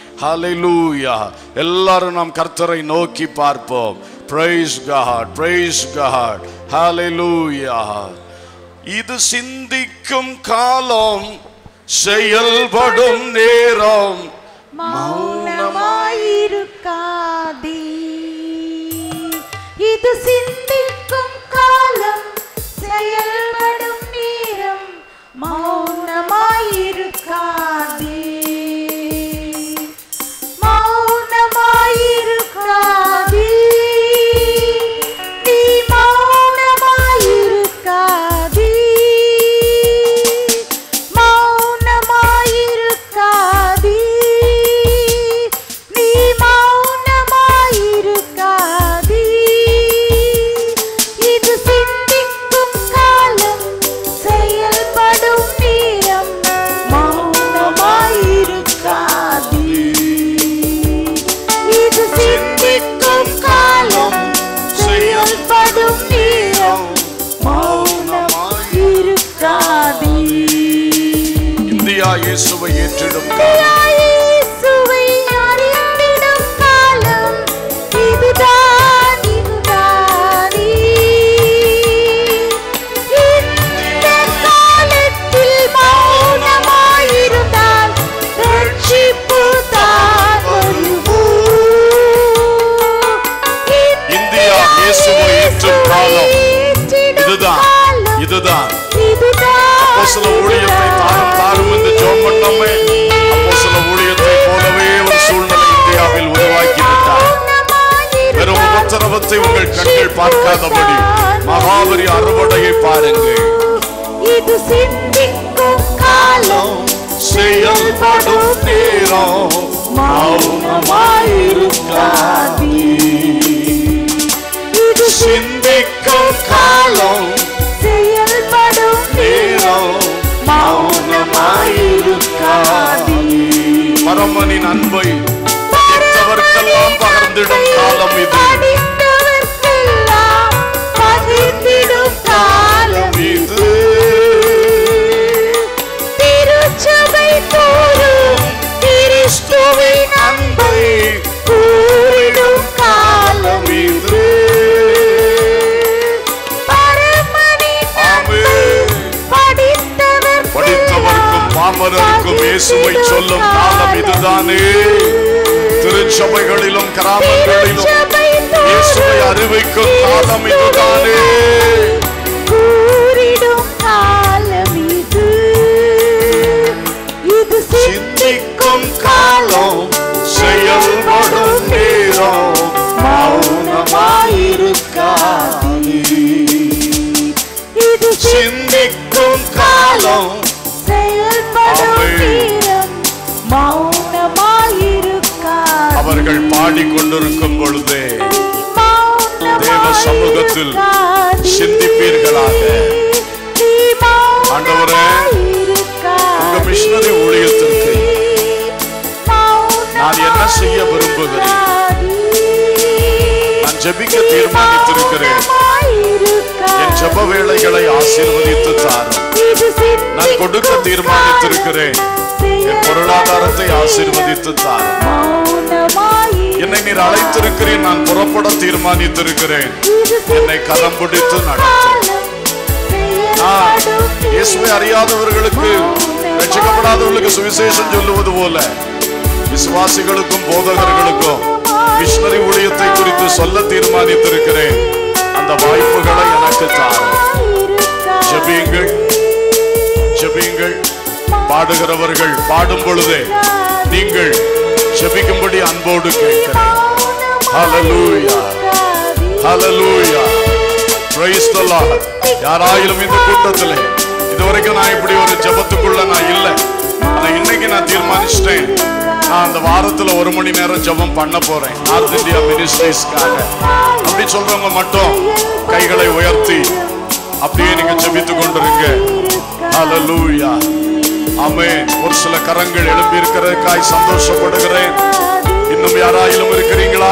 ஹalleluya எல்லாரும் நாம் கர்த்தரை நோக்கி பார்ப்போம் praise god praise god hallelujah இது சிந்திக்கும் காலம் செயல்படும் நேரம் மௌனமாயிருக்காதே இது சிந்திக்கும் காலம் செயல்படும் நேரம் மௌனமாயிருக்காதே மௌனமாயிருக்காதே நீ மௌனமாயிருக்காதே மௌனமாயிருக்காதே நீ மௌனமாயிருக்காதே இது சிந்திக்கும் காலம் செயல்படும் நேரம் மௌனமாயிருக்காதே இது சிந்திக்கும் காலம் செயல்படும் நேரம் மௌனமாயிருக்காதே இந்தியா இயேசுவை ஏற்றிடும் காலம் இயேசுவை அறிந்திடும் காலம் இதுதான் இதுதானே இந்த காலத்தில் மௌனமாயிருந்தால் ரட்சிப்பு தான் வருமோ? இந்தியா இயேசுவை ஏற்றும் காலம் ஏற்றிடும் இதுதான் காலம் இதுதான் இதுதான் அப்போஸ்தல ஊழியத்தை தாரும் தாரும் என்று ஜெபம் பண்ணோமே அப்போஸ்தல ஊழியத்தை போலவே ஒரு சூழ்நிலை இந்தியாவில் உருவாக்கி விட்டார் வெறும் உபத்திரவத்தை உங்கள் கண்கள் பார்க்காதபடி மகாபரி அறுவடையை பாருங்கள் இது சிந்திக்கும் காலம் செயல்படும் நேரம் மௌனமாயிருக்காதே இது சிந்திக்கும் காலம் செயல்படும் நேரம் மௌனமாயிருக்காதே பரமனின் அன்பை படித்தவர்க்கெல்லாம் பகிர்ந்திடும் காலம் இது படித்தவர்க்கெல்லாம் பகிர்ந்திடும் காலம் இது திருச்சபை தோறும் கிறிஸ்துவின் அன்பை கூறிடும் காலம் இது பரமனின் ஆமென். படித்தவர் படித்தவர்க்கும் பாமரருக்கும் இயேசுவை சொல்லும் காலம் இதுதானே திருச்சபைகளிலும் கிராமங்களிலும் இயேசுவை அறிவிக்கும் காலம் இதுதானே கூறிடும் காலம் இது இது சிந்திக்கும் காலம் செயல்படும் நேரம் மௌனமாயிருக்காதே இது சிந்திக்கும் காலம் செயல்படும் ஆமென். நேரம் மௌனமாயிருக்காதே. அவர்கள் பாடிக்கொண்டிருக்கும் பொழுதே தேவ சமூகத்தில் மௌனமாயிருக்காதே. சிந்திப்பீர்களாக. நீ ஆண்டவரே, மௌனமாயிருக்காதே. உங்க மிஷனரி ஊழியத்திற்கு நான் என்ன செய்ய விரும்புகிறேன் நான் ஜெபிக்க தீர்மானித்திருக்கிறேன் என் ஜெப வேளைகளை ஆசீர்வதித்து தாரும் நான் கொடுக்க தீர்மானித்திருக்கிறேன் என் பொருளாதாரத்தை ஆசீர்வதித்து தாரும் என்னை நீர் அழைத்திருக்கிறேன் நான் புறப்பட தீர்மானித்திருக்கிறேன் என்னை கரம் பிடித்து நடத்தும் நான் இயேசுவை அறியாதவர்களுக்கு ரட்சிக்கப்படாதவர்களுக்கு சுவிசேஷம் சொல்லுவது போல விசுவாசிகளுக்கும் போதகர்களுக்கும் மிஷனரி ஊழியத்தை குறித்து சொல்ல தீர்மானித்திருக்கிறேன் அந்த வாய்ப்புகளை எனக்கு தாரும் ஜெபியுங்கள் ஜெபியுங்கள் பாடுகிறவர்கள் பாடும் பொழுதே நீங்கள் ஜெபிக்கும்படி அன்போடு கேட்கிறேன் Hallelujah. Hallelujah. Praise the Lord. யாராயிலும் இந்த கூட்டத்திலே இதுவரைக்கும் நான் இப்படி ஒரு ஜெபத்துக்குள்ள நான் இல்லை ஆனா இன்னைக்கு நான் தீர்மானிச்சிட்டேன் நான் அந்த வாரத்துல ஒரு மணி நேரம் ஜெபம் பண்ண போறேன் நார்த் இந்தியா மினிஸ்ட்ரிஸ்க்காக அப்படி சொல்றவங்க மட்டும் கைகளை உயர்த்தி அப்படியே நீங்க ஜெபித்து கொண்டிருங்க ஹalleluya ஆமென் ஒரு சில கரங்கள் எழும்பி இருக்கிறதுக்காய் சந்தோஷப்படுகிறேன் இன்னும் யாராயிலும் இருக்கிறீங்களா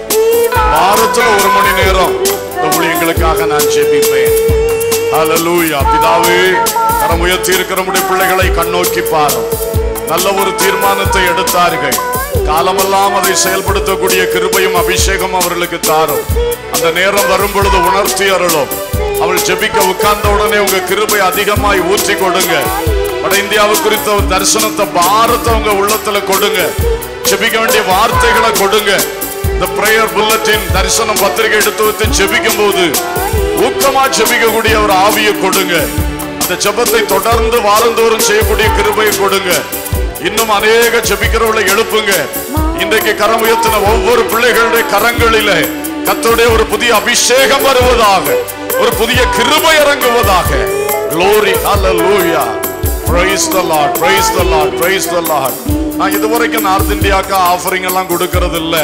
வாரத்துல ஒரு மணி நேரம் இந்த ஊழியங்களுக்காக நான் ஜெபிப்பேன் ஹalleluya பிதாவே கரம் உயர்த்தி இருக்கிற நம்முடைய பிள்ளைகளை கண்ணோக்கி பாரும் நல்ல ஒரு தீர்மானத்தை எடுத்தார்கள் காலமெல்லாம் அதை செயல்படுத்தக்கூடிய கிருபையும் அபிஷேகம் அவர்களுக்கு தாரும் அந்த நேரம் வரும் பொழுது உணர்த்தி அருளும் அவள் ஜெபிக்க உட்கார்ந்த உடனே உங்க கிருபை அதிகமாய் ஊற்றி கொடுங்க வட இந்தியாவு குறித்த ஒரு தரிசனத்தை பாரத்தை உங்க உள்ளத்துல கொடுங்க ஜெபிக்க வேண்டிய வார்த்தைகளை கொடுங்க இந்த பிரேயர் புல்லட்டின் தரிசனம் பத்திரிகை எடுத்து வைத்து ஜெபிக்கும் போது ஊக்கமா ஜெபிக்கக்கூடிய ஒரு ஆவியை கொடுங்க அந்த ஜெபத்தை தொடர்ந்து வாரந்தோறும் செய்யக்கூடிய கிருபையை கொடுங்க இன்னும் அநேக ஜெபிக்கிறவர்களை எழுப்புங்க இன்றைக்கு கரம் உயர்த்தின ஒவ்வொரு பிள்ளைகளுடைய கரங்களிலே கத்தருடைய ஒரு புதிய அபிஷேகம் வருவதாக ஒரு புதிய கிருபை இறங்குவதாக glory hallelujah praise the lord praise the lord praise the lord நான் இதுவரைக்கும் நார்த் இந்தியாவுக்கு ஆஃபரிங் எல்லாம் கொடுக்கறது இல்ல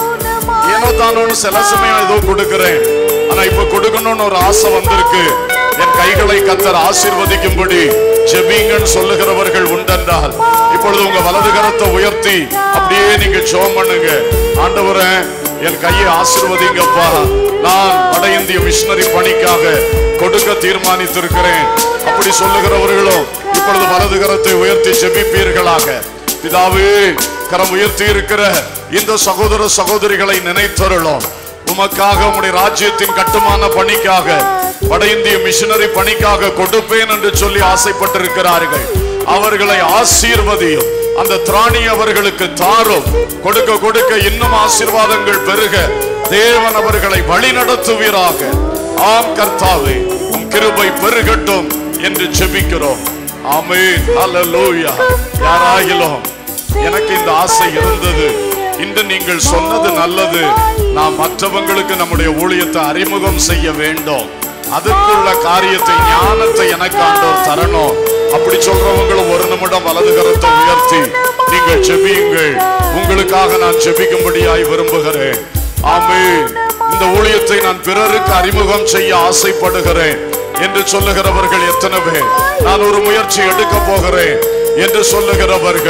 ஏனோ தானோன்னு சில சமயம் ஏதோ கொடுக்கிறேன் ஆனா இப்ப கொடுக்கணும்னு ஒரு ஆசை வந்திருக்கு என் கைகளை கத்தர் ஆசீர்வதிக்கும்படி ஜெபிங்கன்னு சொல்லுகிறவர்கள் உண்டென்றால் இப்பொழுது உங்க வலது கரத்தை உயர்த்தி அப்படியே நீங்க ஜெபம் பண்ணுங்க ஆண்டவரே என் கையை ஆசீர்வதிங்கப்பா நான் வட இந்திய மிஷனரி பணிக்காக கொடுக்க தீர்மானித்திருக்கிறேன் அப்படி சொல்லுகிறவர்களும் இப்பொழுது வலது கரத்தை உயர்த்தி ஜெபிப்பீர்களாக பிதாவே கரம் உயர்த்தி இருக்கிற இந்த சகோதர சகோதரிகளை நினைத்தருளும் உமக்காக உம்முடைய ராஜ்யத்தின் கட்டுமான பணிக்காக வட இந்திய மிஷனரி பணிக்காக கொடுப்பேன் என்று சொல்லி ஆசைப்பட்டிருக்கிறார்கள் அவர்களை ஆசீர்வதியும் அந்த திராணி அவர்களுக்கு தாரும் கொடுக்க கொடுக்க இன்னும் ஆசீர்வாதங்கள் பெருக தேவன் அவர்களை வழி நடத்துவீராக ஆம் கர்த்தாவே உம் கிருபை பெருகட்டும் என்று ஜெபிக்கிறோம் ஆமென் ஹalleluya யாராகிலும் எனக்கு இந்த ஆசை இருந்தது இன்று நீங்கள் சொன்னது நல்லது நாம் மற்றவங்களுக்கு நம்முடைய ஊழியத்தை அறிமுகம் செய்ய வேண்டும் அதுக்குள்ள காரியத்தை ஞானத்தை எனக்கு ஆண்டவர் தரணும் அப்படி சொல்றவங்களும் ஒரு நிமிடம் வலது கரத்தை உயர்த்தி நீங்கள் ஜெபியுங்கள் உங்களுக்காக நான் ஜெபிக்கும்படியாய் விரும்புகிறேன் ஆமென் இந்த ஊழியத்தை நான் பிறருக்கு அறிமுகம் செய்ய ஆசைப்படுகிறேன் என்று சொல்லுகிறவர்கள் எத்தனை பேர் நான் ஒரு முயற்சி எடுக்க போகிறேன் என்று சொல்லுகிறவர்கள்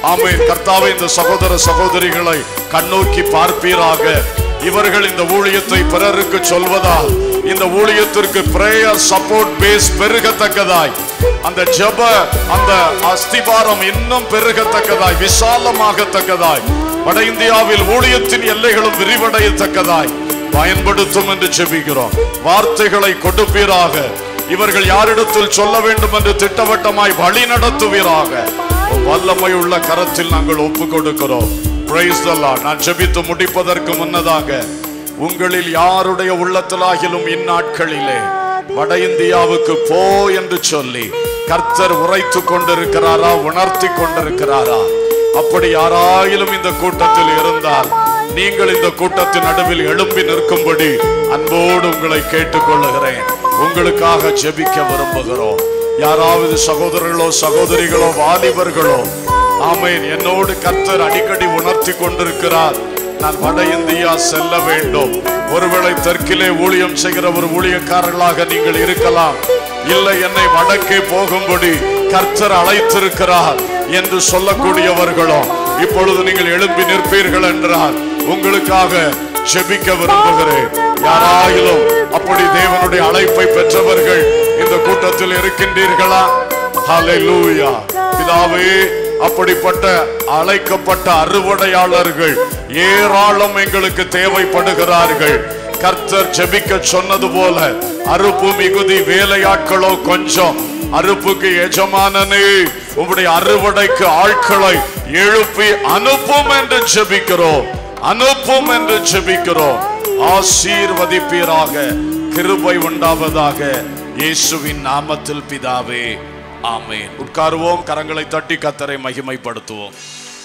ஆமென் கர்த்தாவே இந்த சகோதர சகோதரிகளை கண்ணோக்கி பார்ப்பீராக இவர்கள் இந்த ஊழியத்தை பிறருக்கு சொல்வதால் இந்த ஊழியத்திற்கு பிரேயர் சப்போர்ட் பேஸ் பெருகத்தக்கதாய் அந்த ஜெப அந்த அஸ்திபாரம் இன்னும் பெருகத்தக்கதாய் விசாலமாகத்தக்கதாய் வட இந்தியாவில் ஊழியத்தின் எல்லைகளும் விரிவடையத்தக்கதாய் பயன்படுத்தும் என்று ஜெபிக்கிறோம் வார்த்தைகளை கொடுப்பீராக இவர்கள் யாரிடத்தில் சொல்ல வேண்டும் என்று திட்டவட்டமாய் வழி நடத்துவீராக உம் வல்லமை உள்ள கரத்தில் நாங்கள் ஒப்பு கொடுக்கிறோம் Praise the Lord. நான் ஜெபித்து முடிப்பதற்கு முன்னதாக உங்களில் யாருடைய உள்ளத்திலாகிலும் இந்நாட்களிலே வட இந்தியாவுக்கு போ என்று சொல்லி கர்த்தர் உரைத்து கொண்டிருக்கிறாரா உணர்த்தி கொண்டிருக்கிறாரா அப்படி யாராயிலும் இந்த கூட்டத்தில் இருந்தால் நீங்கள் இந்த கூட்டத்தின் நடுவில் எழும்பி நிற்கும்படி அன்போடு உங்களை கேட்டுக்கொள்ளுகிறேன் உங்களுக்காக ஜெபிக்க விரும்புகிறோம் யாராவது சகோதரர்களோ சகோதரிகளோ வாலிபர்களோ ஆமென் என்னோடு கர்த்தர் அடிக்கடி உணர்த்தி கொண்டிருக்கிறார் நான் வட இந்தியா செல்ல வேண்டும் ஒருவேளை தெற்கிலே ஊழியம் செய்கிற ஒரு ஊழியக்காரர்களாக நீங்கள் இருக்கலாம் இல்லை என்னை வடக்கே போகும்படி கர்த்தர் அழைத்திருக்கிறார் என்று சொல்லக்கூடியவர்களோ இப்பொழுது நீங்கள் எழும்பி நிற்பீர்கள் என்றால் உங்களுக்காக ஜெபிக்க விரும்புகிறேன் யாராயிலும் அப்படி தேவனுடைய அழைப்பை பெற்றவர்கள் இந்த கூட்டத்தில் இருக்கின்றீர்களா ஹalleluya பிதாவே அப்படிப்பட்ட அழைக்கப்பட்ட அறுவடையாளர்கள் ஏராளம் எங்களுக்கு தேவைப்படுகிறார்கள் கர்த்தர் ஜெபிக்க சொன்னது போல அறுப்பு மிகுதி வேலையாட்களோ கொஞ்சம் அறுப்புக்கு எஜமானனே உம்முடைய அறுவடைக்கு ஆட்களை எழுப்பி அனுப்பும் என்று ஜெபிக்கிறோம் அனுப்பும் என்று ஜெபிக்கிறோம் ஆசீர்வதிப்பீராக கிருபை உண்டாவதாக இயேசுவின் நாமத்தில் பிதாவே ஆமென் உட்காருவோம் கரங்களை தட்டி கத்தரை மகிமைப்படுத்துவோம்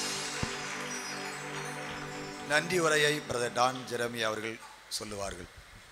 நன்றி உரையை பிரதர் டான் ஜெரமி அவர்கள் சொல்லுவார்கள்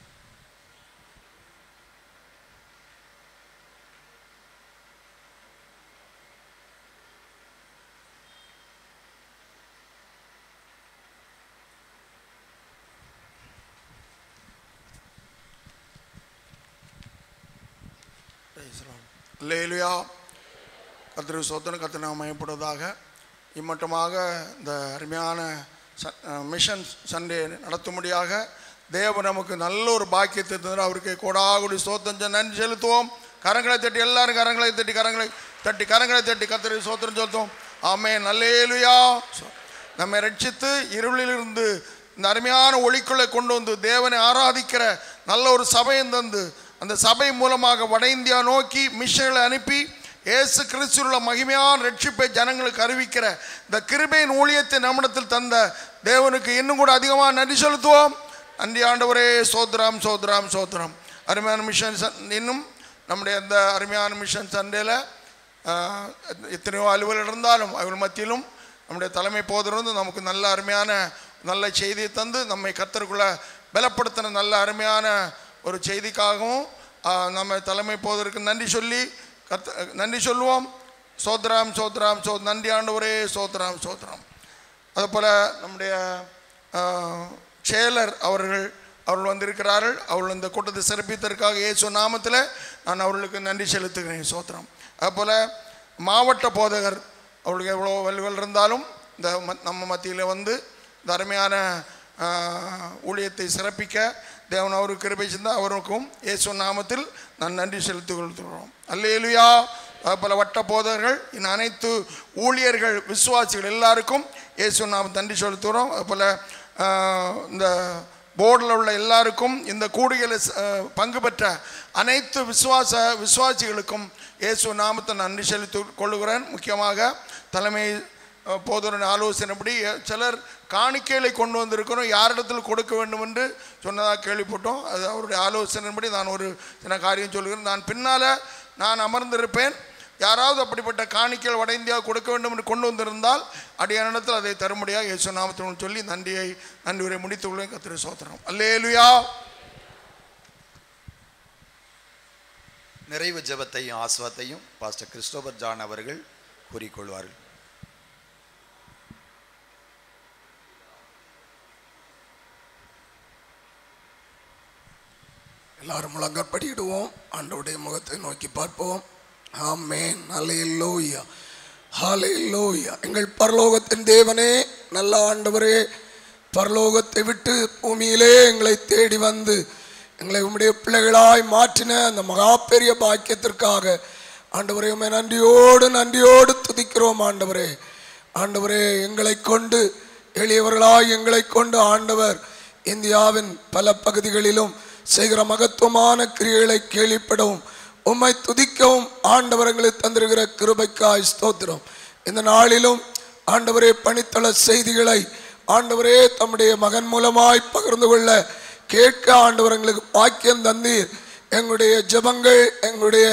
லேலுயா கத்திரி சொத்தன கத்தின மயப்படுவதாக இம்மட்டமாக இந்த அருமையான ச- அஹ் மிஷன் சண்டே நடத்தும்படியாக தேவன் நமக்கு நல்ல ஒரு பாக்கியத்தை தந்தார் அவருக்கு கோடாகுடி சோத்தஞ்ச நன்றி செலுத்துவோம் கரங்களை தட்டி எல்லாரும் கரங்களை தட்டி கரங்களை தட்டி கரங்களை தட்டி கத்திரி சோத்திரம் செலுத்துவோம் ஆமே நல்லேலுயா நம்மை ரட்சித்து இருளிலிருந்து இந்த அருமையான ஒளிக்குள்ளே கொண்டு வந்து தேவனை ஆராதிக்கிற நல்ல ஒரு சபையை தந்து அந்த சபை மூலமாக வட இந்தியா நோக்கி மிஷன்களை அனுப்பி இயேசு கிறிஸ்துவுள்ள மகிமையான ரட்சிப்பை ஜனங்களுக்கு அறிவிக்கிற இந்த கிருபையின் ஊழியத்தை நம்மிடத்தில் தந்த தேவனுக்கு இன்னும் கூட அதிகமாக நன்றி செலுத்துவோம் நன்றி ஆண்டவரே சோத்ராம் சோத்ராம் சோத்ராம் அருமையான மிஷன் சன் இன்னும் நம்முடைய அந்த அருமையான மிஷன் சண்டேல ஆஹ், எத்தனையோ அலுவலர் இருந்தாலும் அவர்கள் மத்தியிலும் நம்முடைய தலைமை போதிருந்து நமக்கு நல்ல அருமையான நல்ல செய்தியை தந்து நம்மை கத்தருக்குள்ள பலப்படுத்தின நல்ல அருமையான ஒரு செய்திக்காகவும் ஆஹ், நம்ம தலைமை போதற்கு நன்றி சொல்லி கத்த நன்றி சொல்லுவோம் சோத்ராம் சோத்ராம் சோ நன்றி ஆண்டவரே சோத்ராம் சோத்ராம் அதுபோல் நம்முடைய ஆஹ், செயலர் அவர்கள் அவர்கள் வந்திருக்கிறார்கள் அவர்கள் இந்த கூட்டத்தை சிறப்பித்ததற்காக இயேசு நாமத்தில் நான் அவர்களுக்கு நன்றி செலுத்துகிறேன் சோத்திரம் அதுபோல் மாவட்ட போதகர் அவர்களுக்கு எவ்வளோ வலுவல் இருந்தாலும் இந்த ம- நம்ம மத்தியில் வந்து இந்த அருமையான ஆஹ், ஊழியத்தை சிறப்பிக்க தேவன் அவருக்கு கிருபை செஞ்சால் அவருக்கும் இயேசு நாமத்தில் நான் நன்றி செலுத்திக் கொள்கிறோம் அல்லேலுயா அதுபோல் வட்ட போதகர்கள் இன்னும் அனைத்து ஊழியர்கள் விசுவாசிகள் எல்லாருக்கும் இயேசு நாம் நன்றி செலுத்துகிறோம் அதுபோல் ஆஹ், இந்த போர்டில் உள்ள எல்லாருக்கும் இந்த கூடுகையில் பங்கு பெற்ற அனைத்து விசுவாச விசுவாசிகளுக்கும் இயேசு நாமத்தை நன்றி செலுத்தி கொள்ளுகிறேன் முக்கியமாக தலைமை அஹ், போதரின் ஆலோசனைப்படி அஹ், சிலர் காணிக்கைகளை கொண்டு வந்திருக்கிறோம் யாரிடத்தில் கொடுக்க வேண்டும் என்று சொன்னதாக கேள்விப்பட்டோம் அது அவருடைய ஆலோசனைப்படி நான் ஒரு சின்ன காரியம் சொல்கிறேன் நான் பின்னால் நான் அமர்ந்திருப்பேன் யாராவது அப்படிப்பட்ட காணிக்கைகள் வட இந்தியா கொடுக்க வேண்டும் என்று கொண்டு வந்திருந்தால் அடியானிடத்தில் அதை தரும்படியாக இயேசு நாமத்தில் சொல்லி நன்றியை நன்றி உரை முடித்துள்ளேன் கத்திர சோத்திரம் அல்லேலுயா நிறைவு ஜெபத்தையும் ஆஸ்வாத்தையும் பாஸ்டர் கிறிஸ்டோபர் ஜான் அவர்கள் கூறிக்கொள்வார்கள் எல்லாரும் முழங்கற்படியிடுவோம் ஆண்டவருடைய முகத்தை நோக்கி பார்ப்போம் ஆமேன் அல்லேலூயா ஹalleluya எங்கள் பரலோகத்தின் தேவனே நல்ல ஆண்டவரே பரலோகத்தை விட்டு பூமியிலே எங்களை தேடி வந்து எங்களை உம்முடைய பிள்ளைகளாய் மாற்றின அந்த மகா பெரிய பாக்கியத்திற்காக ஆண்டவரே உம்மை நன்றியோடு நன்றியோடு துதிக்கிறோம் ஆண்டவரே ஆண்டவரே எங்களை கொண்டு எளியவர்களாய் எங்களை கொண்டு ஆண்டவர் இந்தியாவின் பல பகுதிகளிலும் செய்கிற மகத்துவமான கிரியைகளை கேள்விப்படவும் உம்மை துதிக்கவும் ஆண்டவர் எங்களுக்கு தந்திருக்கிற கிருபைக்காய் ஸ்தோத்திரம் இந்த நாளிலும் ஆண்டவரே பணித்தள செய்திகளை ஆண்டவரே தம்முடைய மகன் மூலமாய் பகிர்ந்து கொள்ள கேட்க ஆண்டவர் எங்களுக்கு பாக்கியம் தந்தீர் எங்களுடைய ஜெபங்கள் எங்களுடைய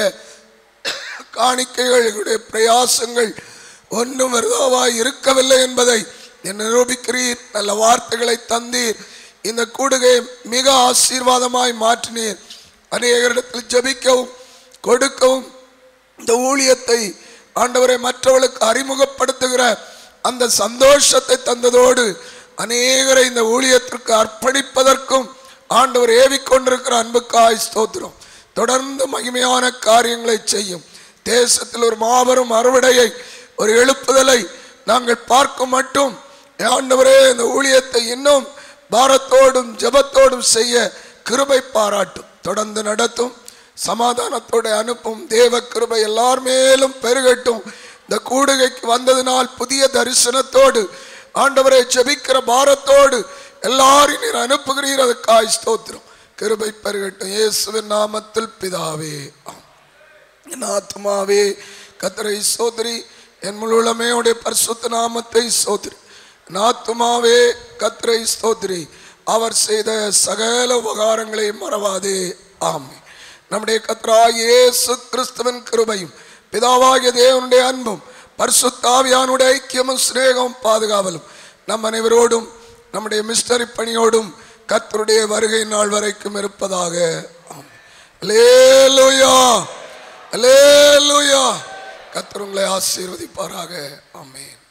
காணிக்கைகள் எங்களுடைய பிரயாசங்கள் ஒன்றும் விருதாவாய் இருக்கவில்லை என்பதை நீர் நிரூபிக்கிறீர் நல்ல வார்த்தைகளை தந்தீர் இந்த கூடுகை மிக ஆசீர்வாதமாய் மாற்றினீர் அநேகரிடத்தில் ஜெபிக்கவும் கொடுக்கவும் இந்த ஊழியத்தை ஆண்டவரை மற்றவர்களுக்கு அறிமுகப்படுத்துகிற அந்த சந்தோஷத்தை தந்ததோடு அநேகரை இந்த ஊழியத்திற்கு அர்ப்பணிப்பதற்கும் ஆண்டவர் ஏவிக்கொண்டிருக்கிற அன்புக்காய் ஸ்தோத்திரம் தொடர்ந்து மகிமையான காரியங்களை செய்யும் தேசத்தில் ஒரு மாபெரும் அறுவடையை ஒரு எழுப்புதலை நாங்கள் பார்க்க மட்டும் ஆண்டவரே இந்த ஊழியத்தை இன்னும் பாரத்தோடும் ஜெபத்தோடும் செய்ய கிருபை பாராட்டும் தொடர்ந்து நடத்தும் சமாதானத்தோட அனுப்பும் தேவ கிருபை எல்லார் மேலும் பெருகட்டும் இந்த கூடுகைக்கு வந்ததினால் புதிய தரிசனத்தோடு ஆண்டவரை ஜெபிக்கிற பாரத்தோடு எல்லாரையும் நீர் அனுப்புகிறீர் அதுக்காய் ஸ்தோத்திரம் கிருபை பெருகட்டும் இயேசுவின் நாமத்தில் பிதாவே ஆமென். என் ஆத்மாவே கத்தரை சோதரி என் முழுமையுடைய பரிசுத்த நாமத்தை சோதரி என் ஆத்மாவே கத்தரை ஸ்தோத்திரி அவர் செய்த சகல உபகாரங்களை மறவாதே ஆமே நம்முடைய கத்தராய் இயேசு கிறிஸ்துவின் கிருபையும் பிதாவாகிய தேவனுடைய அன்பும் பரிசுத்தாவியானுடைய ஐக்கியமும் சிநேகமும் பாதுகாவலும் நம் அனைவரோடும் நம்முடைய மிஸ்டரி பணியோடும் கத்தருடைய வருகை நாள் வரைக்கும் இருப்பதாக ஆமென். அல்லேலூயா அல்லேலூயா கத்தர் உங்களை ஆசீர்வதிப்பாராக ஆமென்